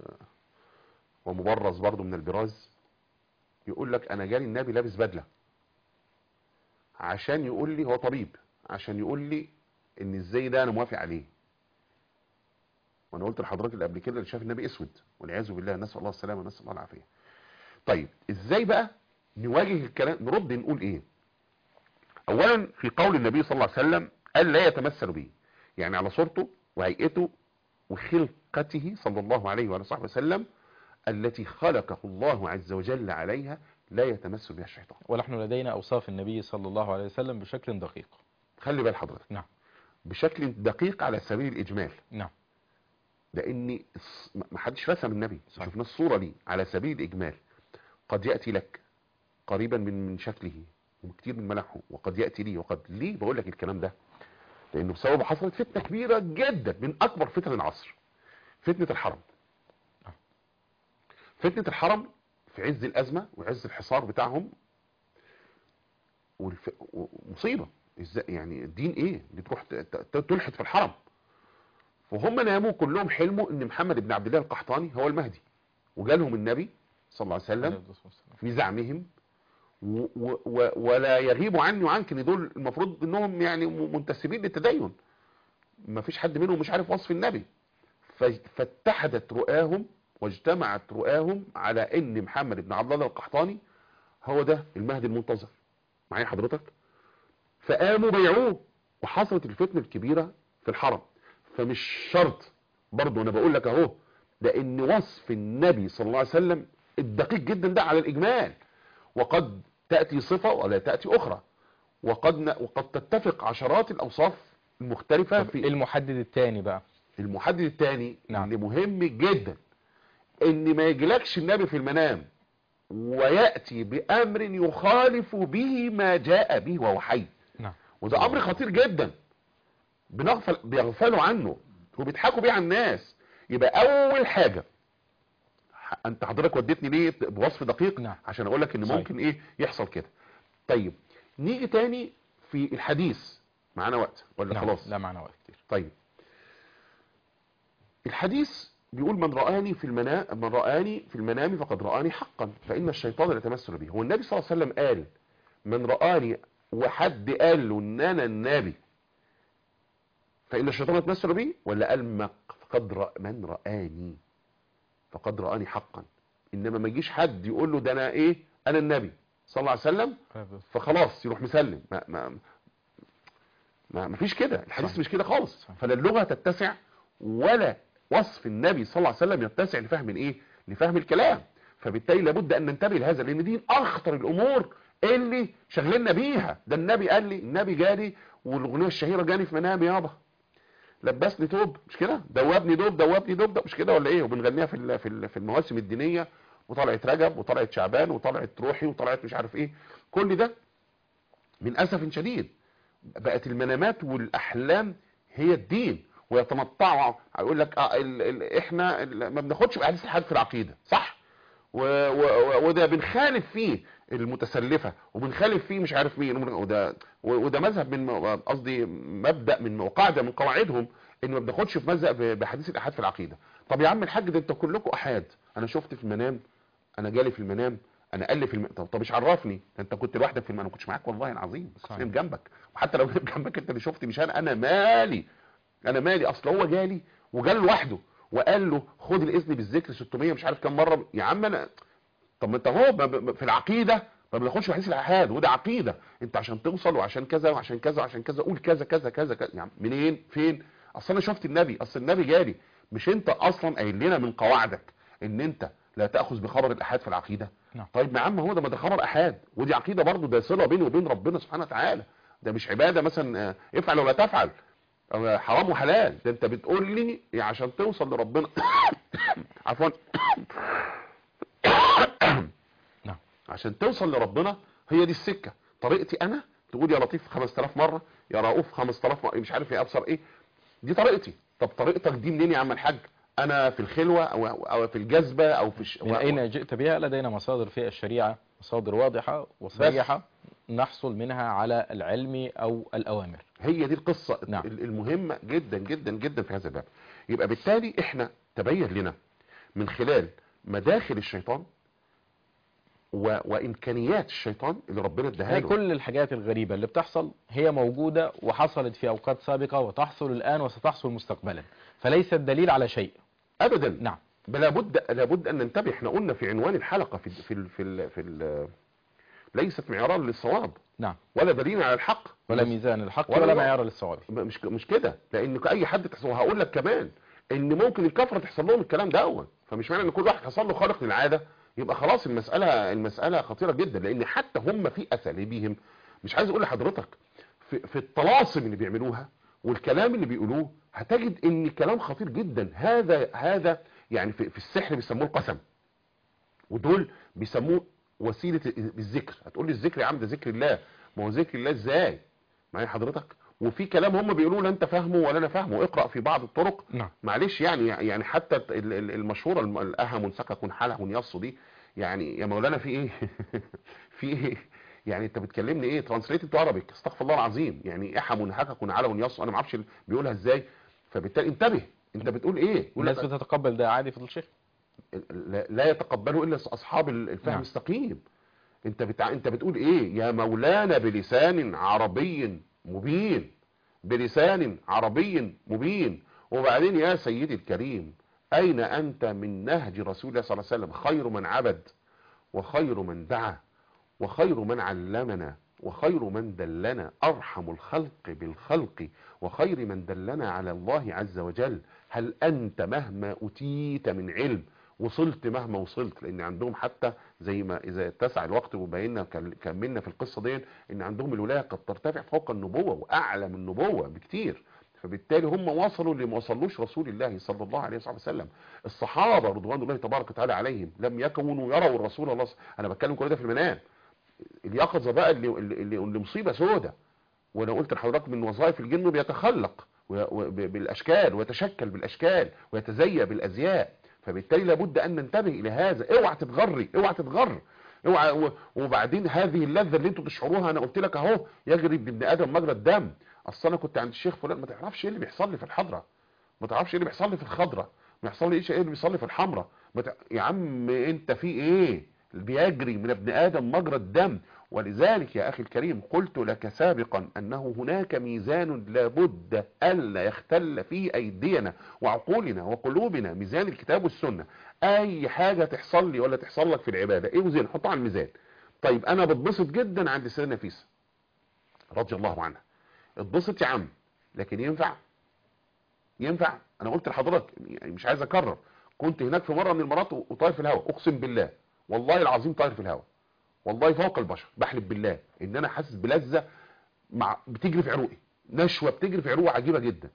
ومبرز برضو من البراز يقول لك انا جالي النبي لابس بدلة عشان يقول لي هو طبيب عشان يقول لي ان ازاي ده انا موافق عليه وانا قلت لحضرتك اللي قبل كده اللي شاف النبي اسود والعياذ بالله نسال الله السلامه ونسال الله العافيه طيب ازاي بقى نواجه الكلام نرد نقول ايه اولا في قول النبي صلى الله عليه وسلم قال لا يتمثل به يعني على صورته وهيئته وخلقته صلى الله عليه وعلى صحبه وسلم التي خلقه الله عز وجل عليها لا يتمثل بها الشيطان ونحن لدينا أوصاف النبي صلى الله عليه وسلم بشكل دقيق خلي بال حضرتك نعم بشكل دقيق على سبيل الاجمال نعم لان الص- ما حدش رسم النبي صحيح. شفنا الصوره دي على سبيل الاجمال قد ياتي لك قريبا من من شكله وكتير من ملامحه وقد ياتي لي وقد ليه بقول لك الكلام ده لانه بسببه حصلت فتنه كبيره جدا من اكبر فتن العصر فتنه الحرم فتنه الحرم في عز الازمه وعز الحصار بتاعهم والف... ومصيبه ازاي يعني الدين ايه اللي تروح ت- ت- تلحد في الحرم وهم ناموا كلهم حلموا ان محمد بن عبد الله القحطاني هو المهدي وجالهم النبي صلى الله عليه وسلم في زعمهم و و و ولا يغيب عني وعنك ان دول المفروض انهم يعني م- منتسبين للتدين ما فيش حد منهم مش عارف وصف النبي ف- فاتحدت رؤاهم واجتمعت رؤاهم على ان محمد بن عبد الله القحطاني هو ده المهدي المنتظر معايا حضرتك فقاموا بيعوه وحصلت الفتنه الكبيره في الحرم فمش شرط برضه انا بقول لك اهو لان وصف النبي صلى الله عليه وسلم الدقيق جدا ده على الاجمال وقد تاتي صفه ولا تاتي اخرى وقد ن... وقد تتفق عشرات الاوصاف المختلفة طب في المحدد الثاني بقى المحدد الثاني نعم. اللي مهم جدا ان ما يجيلكش النبي في المنام ويأتي بأمر يخالف به ما جاء به وهو حي نعم وده امر خطير جدا بنغفل بيغفلوا عنه وبيضحكوا بيه على الناس يبقى اول حاجة ح- انت حضرتك وديتني ليه بوصف دقيق نعم. عشان اقول لك ان صحيح. ممكن ايه يحصل كده طيب نيجي تاني في الحديث معانا وقت ولا نعم. خلاص لا معنا وقت كتير طيب الحديث بيقول من رآني في المنام من رآني في المنام فقد رآني حقا فإن الشيطان لا يتمثل به هو النبي صلى الله عليه وسلم قال من رآني وحد قال له ان انا النبي فإن الشيطان يتمثل به ولا قال ما فقد رأ من رآني فقد رآني حقا انما ما يجيش حد يقول له ده انا ايه انا النبي صلى الله عليه وسلم فخلاص يروح مسلم ما ما ما ما فيش كده الحديث صحيح. مش كده خالص صحيح. فلا اللغة تتسع ولا وصف النبي صلى الله عليه وسلم يتسع لفهم الايه لفهم الكلام فبالتالي لابد ان ننتبه لهذا لان دي من اخطر الامور اللي شغلنا بيها ده النبي قال لي النبي جالي والاغنيه الشهيره جاني في منامي يابا لبسني توب مش كده دوبني دوب دوبني دوب ده مش كده ولا ايه وبنغنيها في ال- في ال- في المواسم الدينيه وطلعت رجب وطلعت شعبان وطلعت روحي وطلعت مش عارف ايه كل ده من اسف شديد بقت المنامات والاحلام هي الدين ويتمطعوا يقول لك آه ال ال احنا ال ما بناخدش باحاديث الحاج في العقيده صح و و و- وده بنخالف فيه المتسلفه وبنخالف فيه مش عارف مين وده و- وده مذهب من قصدي مبدا من وقاعده من قواعدهم ان ما بناخدش في مذهب بحديث الاحاد في العقيده طب يا عم الحاج ده انت كلكم احاد انا شفت في المنام انا جالي في المنام انا قال لي في الم... طب, طب ايش عرفني انت كنت لوحدك في المنام انا ما كنتش معاك والله العظيم كنت صحيح. نايم جنبك وحتى لو نايم جنبك انت اللي شفت مش انا انا مالي انا مالي اصل هو جالي وجال لوحده وقال له خد الاذن بالذكر 600 مش عارف كام مره يا عم انا طب ما انت هو ب- ب- في العقيده ما بناخدش في حديث الاحاد وده عقيده انت عشان توصل وعشان كذا وعشان كذا وعشان كذا قول كذا كذا كذا كذا يعني منين فين اصل انا شفت النبي اصل النبي جالي مش انت اصلا قايل لنا من قواعدك ان انت لا تاخذ بخبر الاحاد في العقيده نعم. طيب يا عم هو ده ما ده خبر احاد ودي عقيده برضه ده صله بيني وبين ربنا سبحانه وتعالى ده مش عباده مثلا آه، افعل ولا تفعل أو حرام وحلال ده انت بتقول لي يا عشان توصل لربنا عفوا نعم. عشان توصل لربنا هي دي السكه طريقتي انا تقول يا لطيف 5000 مره يا رؤوف 5000 مره مش عارف ايه ابصر ايه دي طريقتي طب طريقتك دي منين يا عم الحاج انا في الخلوه او او في الجذبه او في الش... من أين جئت بها لدينا مصادر في الشريعة مصادر واضحة وصريحة نحصل منها على العلم أو الأوامر هي دي القصة نعم. ال- المهمة جدا جدا جدا في هذا الباب يبقى بالتالي احنا تبين لنا من خلال مداخل الشيطان و... وامكانيات الشيطان اللي ربنا اداها يعني له كل الحاجات الغريبة اللي بتحصل هي موجودة وحصلت في أوقات سابقة وتحصل الآن وستحصل مستقبلا فليست دليل على شيء ابدا نعم بلا بد لابد ان ننتبه احنا قلنا في عنوان الحلقة في ال... في ال... في ال... في ال... ليست معيارا للصواب نعم ولا دليل على الحق ولا ميزان الحق ولا ولا نوع. معيار للصواب مش مش كده لان اي حد تحصل وهقول لك كمان ان ممكن الكفره تحصل لهم الكلام ده فمش معنى ان كل واحد حصل له خارق للعاده يبقى خلاص المساله المساله خطيره جدا لان حتى هم في اساليبهم مش عايز اقول لحضرتك في, في الطلاسم اللي بيعملوها والكلام اللي بيقولوه هتجد ان كلام خطير جدا هذا هذا يعني في, في السحر بيسموه القسم ودول بيسموه وسيله الذكر هتقول لي الذكر يا عم ده ذكر الله ما هو ذكر الله ازاي معايا حضرتك وفي كلام هم بيقولوه لا انت فاهمه ولا انا فاهمه اقرا في بعض الطرق نعم معلش يعني يعني حتى ال- ال- المشهوره الم- الاهم سكك حله يص دي يعني يا مولانا في ايه في ايه يعني انت بتكلمني ايه ترانسليت تو عربيك استغفر الله العظيم يعني احم حكك على يص انا ما اعرفش بيقولها ازاي فبالتالي انتبه انت بتقول ايه يقول والناس لك بتتقبل ده عادي فضل الشيخ لا لا يتقبله الا اصحاب الفهم نعم. السقيم انت بتع... انت بتقول ايه يا مولانا بلسان عربي مبين بلسان عربي مبين وبعدين يا سيدي الكريم اين انت من نهج رسول الله صلى الله عليه وسلم خير من عبد وخير من دعا وخير من علمنا وخير من دلنا ارحم الخلق بالخلق وخير من دلنا على الله عز وجل هل انت مهما اتيت من علم وصلت مهما وصلت لان عندهم حتى زي ما اذا اتسع الوقت وبينا كل- كملنا في القصه دي ان عندهم الولايه قد ترتفع فوق النبوه واعلى من النبوه بكتير فبالتالي هم وصلوا اللي ما وصلوش رسول الله صلى الله عليه وسلم الصحابه رضوان الله تبارك وتعالى عليهم لم يكونوا يروا الرسول الله انا بتكلم كل ده في المنام اليقظه بقى اللي اللي, اللي, اللي مصيبه سودة وانا قلت لحضرتك من وظائف الجن بيتخلق و- و- ب- بالاشكال ويتشكل بالاشكال ويتزيى بالازياء فبالتالي لابد ان ننتبه الى هذا اوعى تتغري اوعى تتغر اوعى و- وبعدين هذه اللذه اللي انتوا بتشعروها انا قلت لك اهو يجري بابن ادم مجرى الدم اصل انا كنت عند الشيخ فلان ما تعرفش ايه اللي بيحصل لي في الحضره ما تعرفش ايه اللي بيحصل لي في الخضره ما يحصل لي ايه اللي بيحصل لي في الحمراء ما تع- يا عم انت في ايه بيجري من ابن ادم مجرى الدم ولذلك يا اخي الكريم قلت لك سابقا انه هناك ميزان لابد الا يختل فيه ايدينا وعقولنا وقلوبنا ميزان الكتاب والسنه اي حاجه تحصل لي ولا تحصل لك في العباده ايه وزين حطها على الميزان طيب انا بتبسط جدا عند السيده نفيسه رضي الله عنها اتبسط يا عم لكن ينفع ينفع انا قلت لحضرتك يعني مش عايز اكرر كنت هناك في مره من المرات وطاير في الهواء اقسم بالله والله العظيم طاير في الهواء والله فوق البشر بحلف بالله ان انا حاسس بلذه مع بتجري في عروقي نشوه بتجري في عروقي عجيبه جدا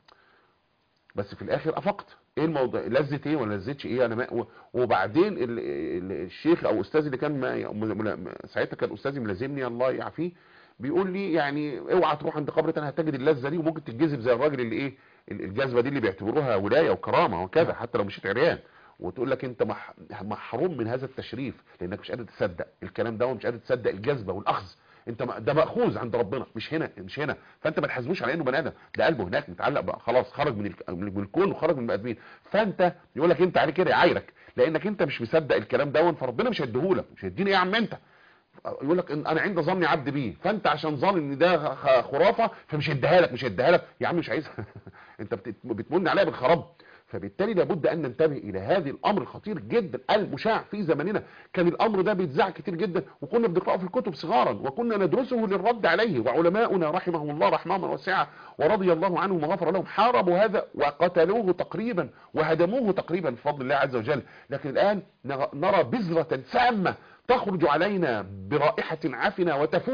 بس في الاخر افقت ايه الموضوع لذه ايه ولا لذتش ايه انا ما و- وبعدين ال... ال... الشيخ او استاذي اللي كان ما... م... م... ساعتها كان استاذي ملازمني الله يعافيه بيقول لي يعني اوعى تروح عند قبر تاني هتجد اللذه دي وممكن تتجذب زي الراجل اللي ايه ال- الجذبه دي اللي بيعتبروها ولايه وكرامه وكذا حتى لو مشيت عريان وتقول لك انت مح... محروم من هذا التشريف لانك مش قادر تصدق الكلام ده ومش قادر تصدق الجذبه والاخذ انت م- ده ماخوذ عند ربنا مش هنا مش هنا فانت ما تحاسبوش على انه بني ادم ده قلبه هناك متعلق بقى خلاص خرج من الك- من الكون وخرج من المقدمين فانت يقول لك انت عليه كده يعايرك لانك انت مش مصدق الكلام ده فربنا مش هيديهولك مش هيديني ايه يا عم انت يقول لك إن انا عند ظني عبد بيه فانت عشان ظن ان ده خ- خرافه فمش هيديها لك مش هيديها لك يا عم مش عايزها انت بت- بتمن عليها بالخراب فبالتالي لابد ان ننتبه الى هذه الامر الخطير جدا المشاع في زمننا كان الامر ده بيتذاع كتير جدا وكنا بنقراه في الكتب صغارا وكنا ندرسه للرد عليه وعلماؤنا رحمهم الله رحمه واسعه ورضي الله عنهم وغفر لهم حاربوا هذا وقتلوه تقريبا وهدموه تقريبا بفضل الله عز وجل لكن الان نرى- نرى بذره سامه تخرج علينا برائحة عفنة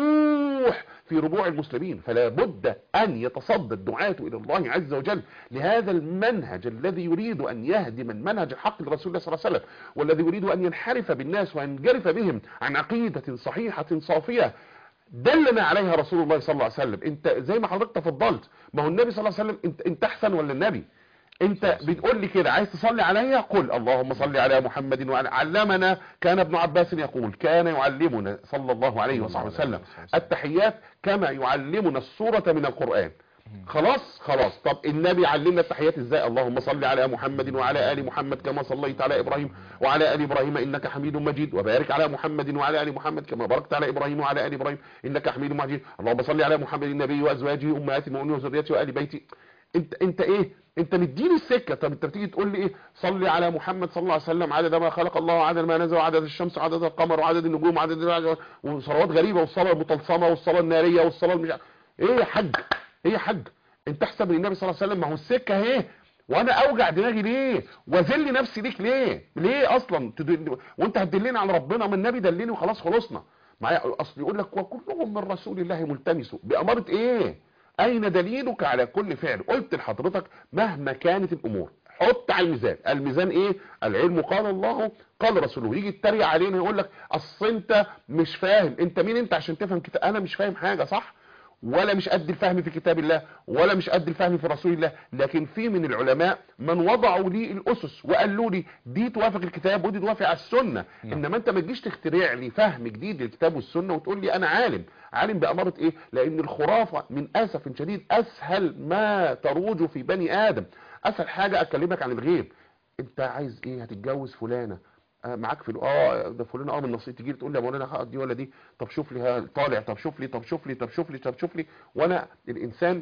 وتفوح في ربوع المسلمين فلا بد أن يتصدى الدعاة إلى الله عز وجل لهذا المنهج الذي يريد أن يهدم المنهج الحق لرسول الله صلى الله عليه وسلم والذي يريد أن ينحرف بالناس وينجرف بهم عن عقيدة صحيحة صافية دلنا عليها رسول الله صلى الله عليه وسلم انت زي ما حضرتك تفضلت ما هو النبي صلى الله عليه وسلم انت, انت احسن ولا النبي انت بتقول لي كده عايز تصلي عليا قل اللهم صل على محمد وعلى علمنا كان ابن عباس يقول كان يعلمنا صلى الله عليه وصحبه وسلم التحيات كما يعلمنا السورة من القرآن خلاص خلاص طب النبي علمنا التحيات ازاي اللهم صل على محمد وعلى ال محمد كما صليت على ابراهيم وعلى ال ابراهيم انك حميد مجيد وبارك على محمد وعلى ال محمد كما باركت على ابراهيم وعلى ال ابراهيم انك حميد مجيد اللهم صل على محمد النبي وازواجه امهات المؤمنين وذريته وال بيته انت انت ايه انت مديني السكه طب انت بتيجي تقول لي ايه صلي على محمد صلى الله عليه وسلم عدد ما خلق الله وعدد ما نزل وعدد الشمس وعدد القمر وعدد النجوم وعدد وصلوات غريبه والصلاه المطلسمه والصلاه الناريه والصلاه المش... ايه يا حاج ايه يا حاج انت احسب من النبي صلى الله عليه وسلم ما هو السكه اهي وانا اوجع دماغي ليه واذل نفسي ليك ليه ليه اصلا تدل... وانت هتدلني على ربنا ما النبي دلني وخلاص خلصنا معايا اصل يقول لك وكلهم من رسول الله ملتمس باماره ايه اين دليلك على كل فعل قلت لحضرتك مهما كانت الامور حط على الميزان الميزان ايه العلم قال الله قال رسوله يجي يتريق علينا يقول لك اصل انت مش فاهم انت مين انت عشان تفهم كتاب انا مش فاهم حاجه صح ولا مش قد الفهم في كتاب الله ولا مش قد الفهم في رسول الله لكن في من العلماء من وضعوا لي الاسس وقالوا لي دي توافق الكتاب ودي توافق على السنه نعم. انما انت ما تجيش تخترع لي فهم جديد للكتاب والسنه وتقول لي انا عالم عالم باماره ايه لان الخرافه من اسف شديد اسهل ما تروج في بني ادم اسهل حاجه اكلمك عن الغيب انت عايز ايه هتتجوز فلانه آه معاك في اه ده فلان اه من نصيب تجي تقول لي يا مولانا هقعد دي ولا دي طب شوف لي ها طالع طب شوف لي طب شوف لي طب شوف لي طب شوف لي وانا الانسان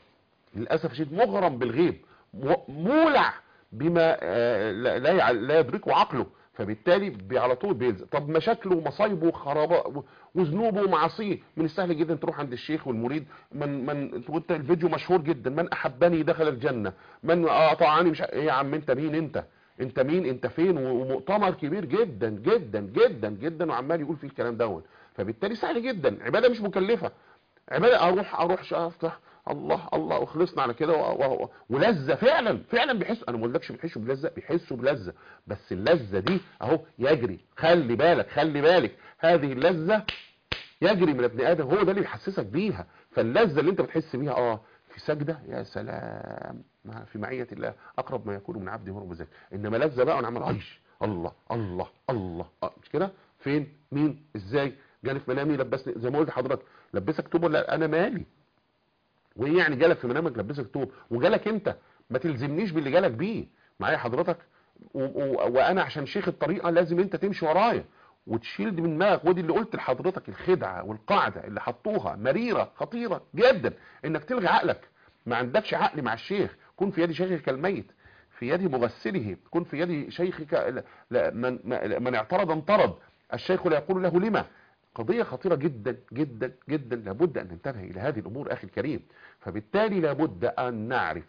للاسف الشديد مغرم بالغيب م- مولع بما آه، لا لا يع- لا يدركه عقله فبالتالي بي- على طول بينزل طب مشاكله ومصايبه وخرابه وذنوبه ومعاصيه من السهل جدا تروح عند الشيخ والمريد من من وانت الفيديو مشهور جدا من احبني دخل الجنه من اطاعني مش ع- ايه يا عم انت مين انت انت مين انت فين ومؤتمر كبير جدا جدا جدا جدا وعمال يقول فيه الكلام دوت فبالتالي سهل جدا عباده مش مكلفه عباده اروح اروح ش- افتح الله الله وخلصنا على كده و- و- و- ولذه فعلا فعلا بيحسوا انا ما بقولكش بيحسوا بلذه بيحسوا بلذه بس اللذه دي اهو يجري خلي بالك خلي بالك هذه اللذه يجري من ابن ادم هو ده اللي بيحسسك بيها فاللذه اللي انت بتحس بيها اه في سجده يا سلام ما في معيه الله اقرب ما يكون من عبده ورب ذلك انما لذه بقى وانا عمال عيش الله الله الله آه، مش كده فين مين ازاي جالي في منامي لبسني زي ما قلت لحضرتك لبسك توب ولا انا مالي وايه يعني جالك في منامك لبسك توب وجالك انت ما تلزمنيش باللي جالك بيه معايا حضرتك و و وانا عشان شيخ الطريقه لازم انت تمشي ورايا وتشيل دي من دماغك ودي اللي قلت لحضرتك الخدعه والقاعده اللي حطوها مريره خطيره جدا انك تلغي عقلك ما عندكش عقل مع الشيخ كن في يد شيخك كالميت في يد مغسله كن في يد شيخك لا- لا- من, ما- من اعترض انطرد الشيخ لا يقول له لما قضية خطيرة جدا جدا جدا لابد أن ننتبه إلى هذه الأمور أخي الكريم فبالتالي لابد أن نعرف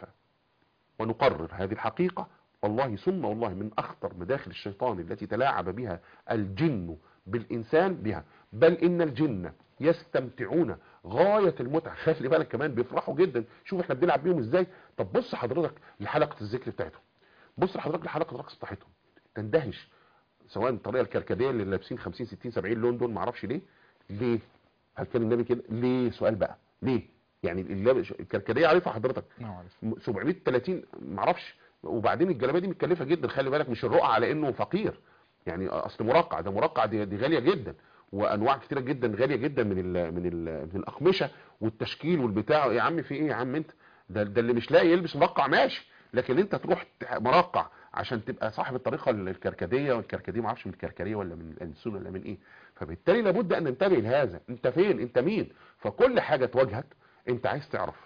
ونقرر هذه الحقيقة والله ثم والله من أخطر مداخل الشيطان التي تلاعب بها الجن بالإنسان بها بل إن الجن يستمتعون غاية المتعة خلي بالك كمان بيفرحوا جدا شوف احنا بنلعب بيهم ازاي طب بص حضرتك لحلقة الذكر بتاعتهم بص حضرتك لحلقة الرقص بتاعتهم تندهش سواء الطريقة الكركديه اللي لابسين 50 60 70 لون دول معرفش ليه ليه هل كان النبي كده ليه سؤال بقى ليه يعني اللاب- الكركديه عارفها حضرتك نعم عارف 730 معرفش وبعدين الجلابيه دي متكلفه جدا خلي بالك مش الرقعه على انه فقير يعني اصل مرقع ده مرقع دي, دي غاليه جدا وانواع كتيره جدا غاليه جدا من ال من ال من الاقمشه والتشكيل والبتاع يا عم في ايه يا عم انت ده, ده اللي مش لاقي يلبس مرقع ماشي لكن انت تروح ت- مرقع عشان تبقى صاحب الطريقه الكركديه والكركديه ما اعرفش من الكركديه ولا من الانسون ولا من ايه فبالتالي لابد ان ننتبه لهذا انت فين انت مين فكل حاجه تواجهك انت عايز تعرف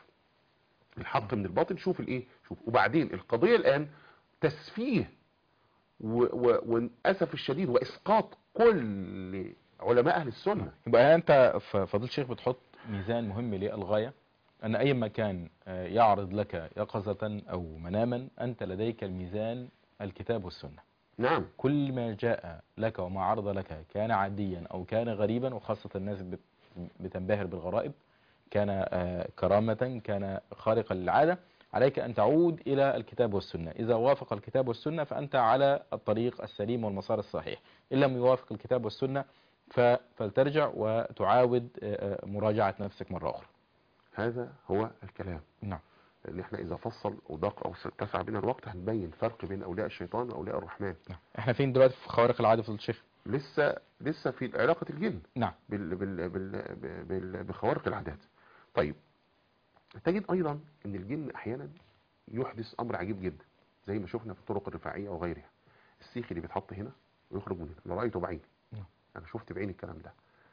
الحق من الباطل شوف الايه شوف وبعدين القضيه الان تسفيه و- و- والاسف الشديد واسقاط كل علماء اهل السنه يبقى انت ف- فضيله الشيخ بتحط ميزان مهم للغايه ان اي مكان آه، يعرض لك يقظة او مناما انت لديك الميزان الكتاب والسنة نعم كل ما جاء لك وما عرض لك كان عاديا او كان غريبا وخاصة الناس بت- بتنبهر بالغرائب كان آه، كرامة كان خارقا للعادة عليك أن تعود إلى الكتاب والسنة إذا وافق الكتاب والسنة فأنت على الطريق السليم والمسار الصحيح إن لم يوافق الكتاب والسنة ف- فلترجع وتعاود آه، آه، مراجعة نفسك مرة أخرى هذا هو الكلام نعم لان احنا اذا فصل وضاق او اتسع بنا الوقت هنبين فرق بين اولياء الشيطان واولياء الرحمن نعم احنا فين دلوقتي في خوارق العادة فضيلة الشيخ لسه لسه في علاقه الجن نعم بال بال بال بال بخوارق العادات طيب تجد ايضا ان الجن احيانا يحدث امر عجيب جدا زي ما شفنا في الطرق الرفاعيه وغيرها السيخ اللي بيتحط هنا ويخرج من هنا انا رايته بعيني نعم. انا شفت بعيني الكلام ده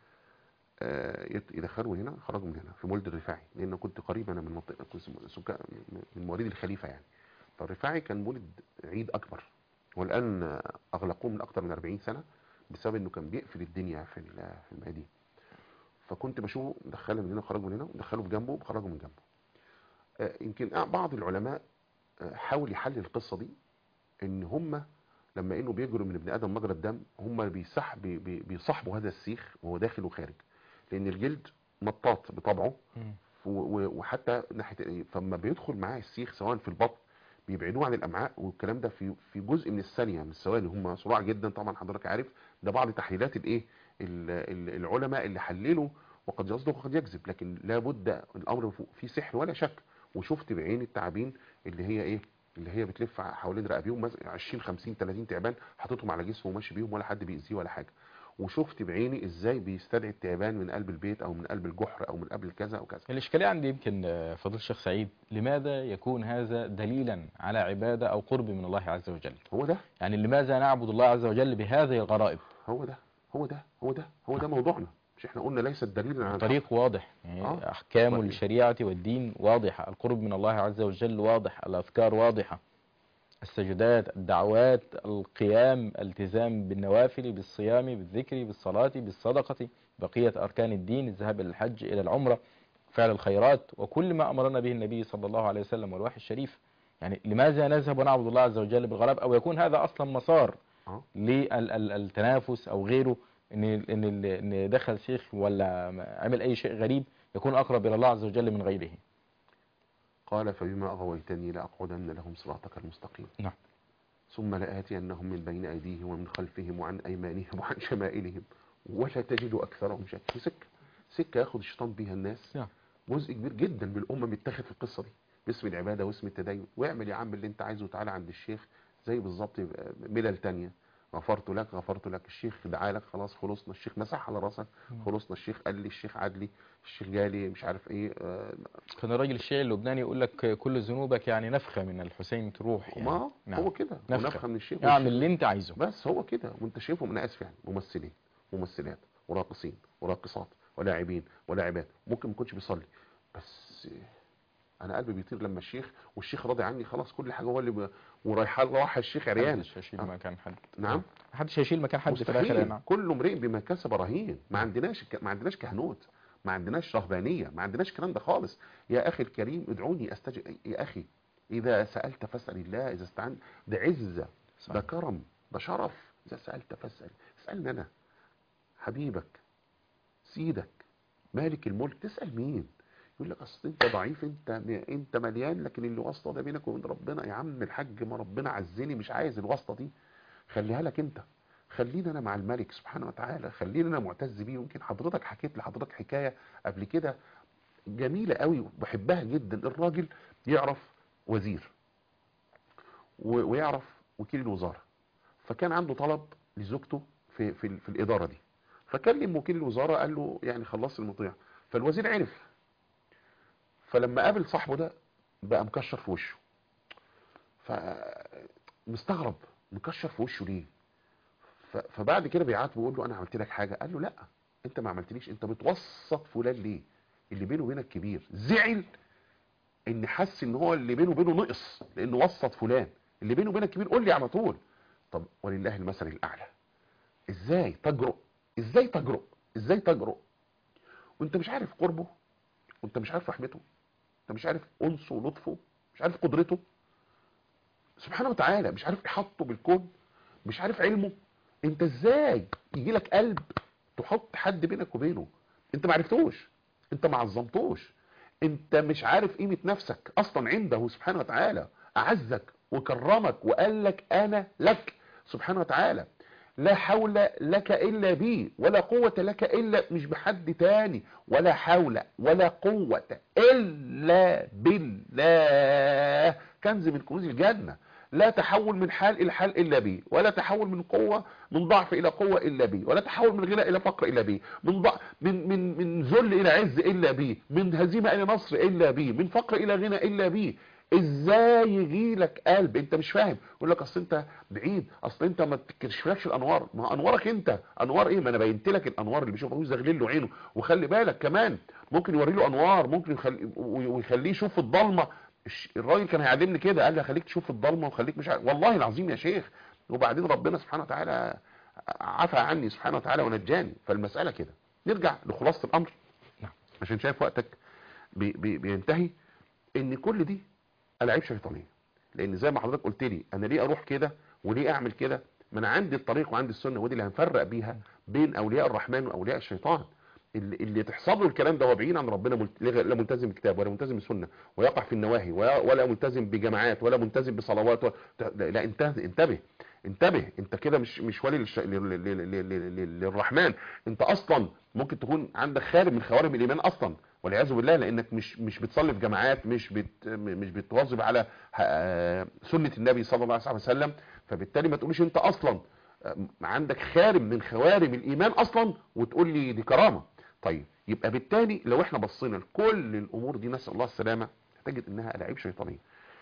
آه، يت- يدخلوا هنا خرجوا من هنا في مولد الرفاعي لان كنت قريب انا من منطقه كنت سكا- من مواليد الخليفه يعني فالرفاعي كان مولد عيد اكبر والان آه، اغلقوه من اكثر من 40 سنه بسبب انه كان بيقفل الدنيا في ال- في الميادين فكنت بشوفه مدخله من هنا خرج من هنا ودخله بجنبه وخرجوا من جنبه آه، يمكن بعض العلماء آه، حاول يحلل القصه دي ان هم لما انه بيجروا من ابن ادم مجرى الدم هم بيصح بي- بي- بيصاحبوا هذا السيخ وهو داخل وخارج لان الجلد مطاط بطبعه و- و- وحتى ناحيه فما بيدخل معاه السيخ سواء في البطن بيبعدوه عن الامعاء والكلام ده في في جزء من الثانيه من الثواني هم سرعه جدا طبعا حضرتك عارف ده بعض تحليلات الايه ال- ال- العلماء اللي حللوا وقد يصدق وقد يكذب لكن لابد الامر فيه سحر ولا شك وشفت بعين التعابين اللي هي ايه اللي هي بتلف حوالين رقابيهم مثلا 20 50 30 تعبان حاططهم على جسمه وماشي بيهم ولا حد بيأذيه ولا حاجه وشفت بعيني ازاي بيستدعي التعبان من قلب البيت او من قلب الجحر او من قلب كذا او كذا الإشكالية عندي يمكن آه، فضيلة الشيخ سعيد لماذا يكون هذا دليلا على عبادة أو قرب من الله عز وجل هو ده يعني لماذا نعبد الله عز وجل بهذه الغرائب هو ده هو ده هو ده هو ده موضوعنا مش احنا قلنا ليس الدليل على طريق واضح يعني آه. أحكام طيب. الشريعة والدين واضحة القرب من الله عز وجل واضح الأذكار واضحة السجدات الدعوات القيام التزام بالنوافل بالصيام بالذكر بالصلاة بالصدقة بقية أركان الدين الذهاب إلى الحج إلى العمرة فعل الخيرات وكل ما أمرنا به النبي صلى الله عليه وسلم والوحي الشريف يعني لماذا نذهب ونعبد الله عز وجل بالغرب أو يكون هذا أصلا مسار آه. للتنافس أو غيره إن إن إن دخل شيخ ولا عمل أي شيء غريب يكون أقرب إلى الله عز وجل من غيره قال فبما أغويتني لأقعدن لهم صراطك المستقيم نعم. ثم لآتينهم من بين أيديهم ومن خلفهم وعن أيمانهم وعن شمائلهم ولا تجد أكثرهم شاكرين سكة سكة ياخد الشيطان بيها الناس نعم. جزء كبير جدا من الأمة متاخد في القصة دي باسم العبادة واسم التدين واعمل يا عم اللي انت عايزه تعالى عند الشيخ زي بالظبط يبقى ملل تانية غفرت لك غفرت لك الشيخ دعا لك خلاص خلصنا الشيخ مسح على راسك مم. خلصنا الشيخ قال لي الشيخ عدلي الشيخ جالي مش عارف ايه آه، كان الراجل الشيعي اللبناني يقول لك كل ذنوبك يعني نفخة من الحسين تروح يعني ما نعم. هو كده نفخة. ونفخه من الشيخ اعمل والشيخ- اللي انت عايزه بس هو كده وانت شايفهم انا اسف يعني ممثلين ممثلات وراقصين وراقصات ولاعبين ولاعبات ممكن ما يكونش بيصلي بس انا قلبي بيطير لما الشيخ والشيخ راضي عني خلاص كل حاجه هو اللي ب... ورايحه راح الشيخ عريان محدش هيشيل آه. مكان حد نعم. محدش هيشيل مكان حد في الاخر يا مستحيل نعم كل امرئ بما كسب رهين ما عندناش ما عندناش كهنوت ما عندناش رهبانيه ما عندناش الكلام ده خالص يا اخي الكريم ادعوني استجب يا اخي اذا سالت فاسال الله اذا استعنت ده عزه ده صحيح. كرم ده شرف اذا سالت فاسال اسالني انا حبيبك سيدك مالك الملك تسال مين يقول لك اصل انت ضعيف انت انت مليان لكن اللي واسطه ده بينك وبين ربنا يا عم الحاج ما ربنا عزني مش عايز الواسطه دي خليها لك انت خلينا انا مع الملك سبحانه وتعالى خلينا انا معتز بيه يمكن حضرتك حكيت لحضرتك حكايه قبل كده جميله قوي وبحبها جدا الراجل يعرف وزير و- ويعرف وكيل الوزاره فكان عنده طلب لزوجته في في, ال- في الاداره دي فكلم وكيل الوزاره قال له يعني خلصت المطيع فالوزير عرف فلما قابل صاحبه ده بقى مكشر في وشه فمستغرب مكشر في وشه ليه ف- فبعد كده بيعاتبه ويقول له انا عملت لك حاجه قال له لا انت ما عملتليش انت بتوسط فلان ليه اللي بينه وبينك كبير زعل ان حس ان هو اللي بينه وبينه نقص لانه وسط فلان اللي بينه وبينك كبير قول لي على طول طب ولله المثل الاعلى ازاي تجرؤ ازاي تجرؤ ازاي تجرؤ وانت مش عارف قربه وانت مش عارف رحمته انت مش عارف انسه ولطفه مش عارف قدرته سبحانه وتعالى مش عارف احاطته بالكون مش عارف علمه انت ازاي يجي لك قلب تحط حد بينك وبينه انت ما عرفتوش انت ما عظمتوش انت مش عارف قيمة نفسك اصلا عنده سبحانه وتعالى اعزك وكرمك وقال لك انا لك سبحانه وتعالى لا حول لك الا بي ولا قوة لك الا مش بحد تاني ولا حول ولا قوة الا بالله كنز من كنوز الجنة لا تحول من حال الى حال الا بي ولا تحول من قوة من ضعف الى قوة الا بي ولا تحول من غنى الى فقر الا بي من ضع من من من ذل الى عز الا بي من هزيمة الى نصر الا بي من فقر الى غنى الا بي ازاي يجي لك قلب انت مش فاهم يقول لك اصل انت بعيد اصل انت ما تكشفلكش الانوار ما انوارك انت انوار ايه ما انا بينت لك الانوار اللي بيشوفها ويزغلل له عينه وخلي بالك كمان ممكن يوري له انوار ممكن يخلي ويخليه يشوف في الضلمه الش- الراجل كان هيعلمني كده قال لي خليك تشوف في الضلمه وخليك مش عارف والله العظيم يا شيخ وبعدين ربنا سبحانه وتعالى عفى عني سبحانه وتعالى ونجاني فالمساله كده نرجع لخلاصه الامر نعم. عشان شايف وقتك بي بي بينتهي ان كل دي العاب شيطانيه لان زي ما حضرتك قلت لي انا ليه اروح كده وليه اعمل كده ما انا عندي الطريق وعندي السنه ودي اللي هنفرق بيها بين اولياء الرحمن واولياء الشيطان اللي, اللي تحصل له الكلام ده هو بعيد عن ربنا ملت- لا ملتزم بكتاب ولا ملتزم بسنه ويقع في النواهي ولا ولا ملتزم بجماعات ولا ملتزم بصلوات ولا لا لا، انتبه انتبه انتبه انت كده مش مش ولي للش... لل... لل... لل... لل... للرحمن انت اصلا ممكن تكون عندك خارج من خوارم الايمان اصلا والعياذ بالله لانك مش مش بتصلي في جماعات مش بت مش بتواظب على ه- سنه النبي صلى الله عليه وسلم فبالتالي ما تقوليش انت اصلا عندك خارم من خوارم الايمان اصلا وتقول لي دي كرامه طيب يبقى بالتالي لو احنا بصينا لكل الامور دي نسال الله السلامه هتجد انها العاب شيطانيه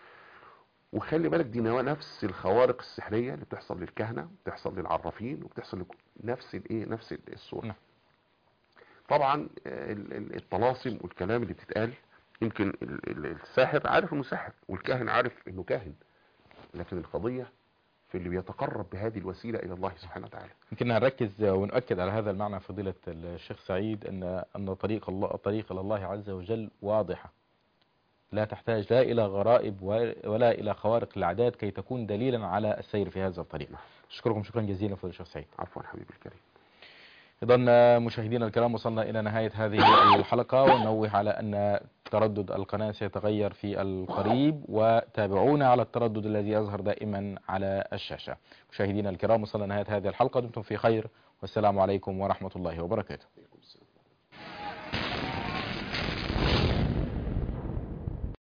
وخلي بالك دي نوا- نفس الخوارق السحريه اللي بتحصل للكهنه بتحصل للعرافين وبتحصل لك- نفس الايه نفس الصوره نعم. طبعا آه، ال- ال- الطلاسم والكلام اللي بتتقال يمكن ال- ال- الساحر عارف انه ساحر والكاهن عارف انه كاهن لكن القضيه في اللي بيتقرب بهذه الوسيله الى الله سبحانه وتعالى يمكن نركز ونؤكد على هذا المعنى فضيلة الشيخ سعيد أن أن طريق الله طريق إلى الله عز وجل واضحة لا تحتاج لا إلى غرائب ولا إلى خوارق العادات كي تكون دليلا على السير في هذا الطريق نعم. أشكركم شكرا جزيلا فضيلة الشيخ سعيد عفوا حبيبي الكريم إذا مشاهدينا الكرام وصلنا إلى نهاية هذه الحلقة وننوه على أن تردد القناة سيتغير في القريب وتابعونا على التردد الذي يظهر دائما على الشاشة مشاهدينا الكرام وصلنا نهاية هذه الحلقة دمتم في خير والسلام عليكم ورحمة الله وبركاته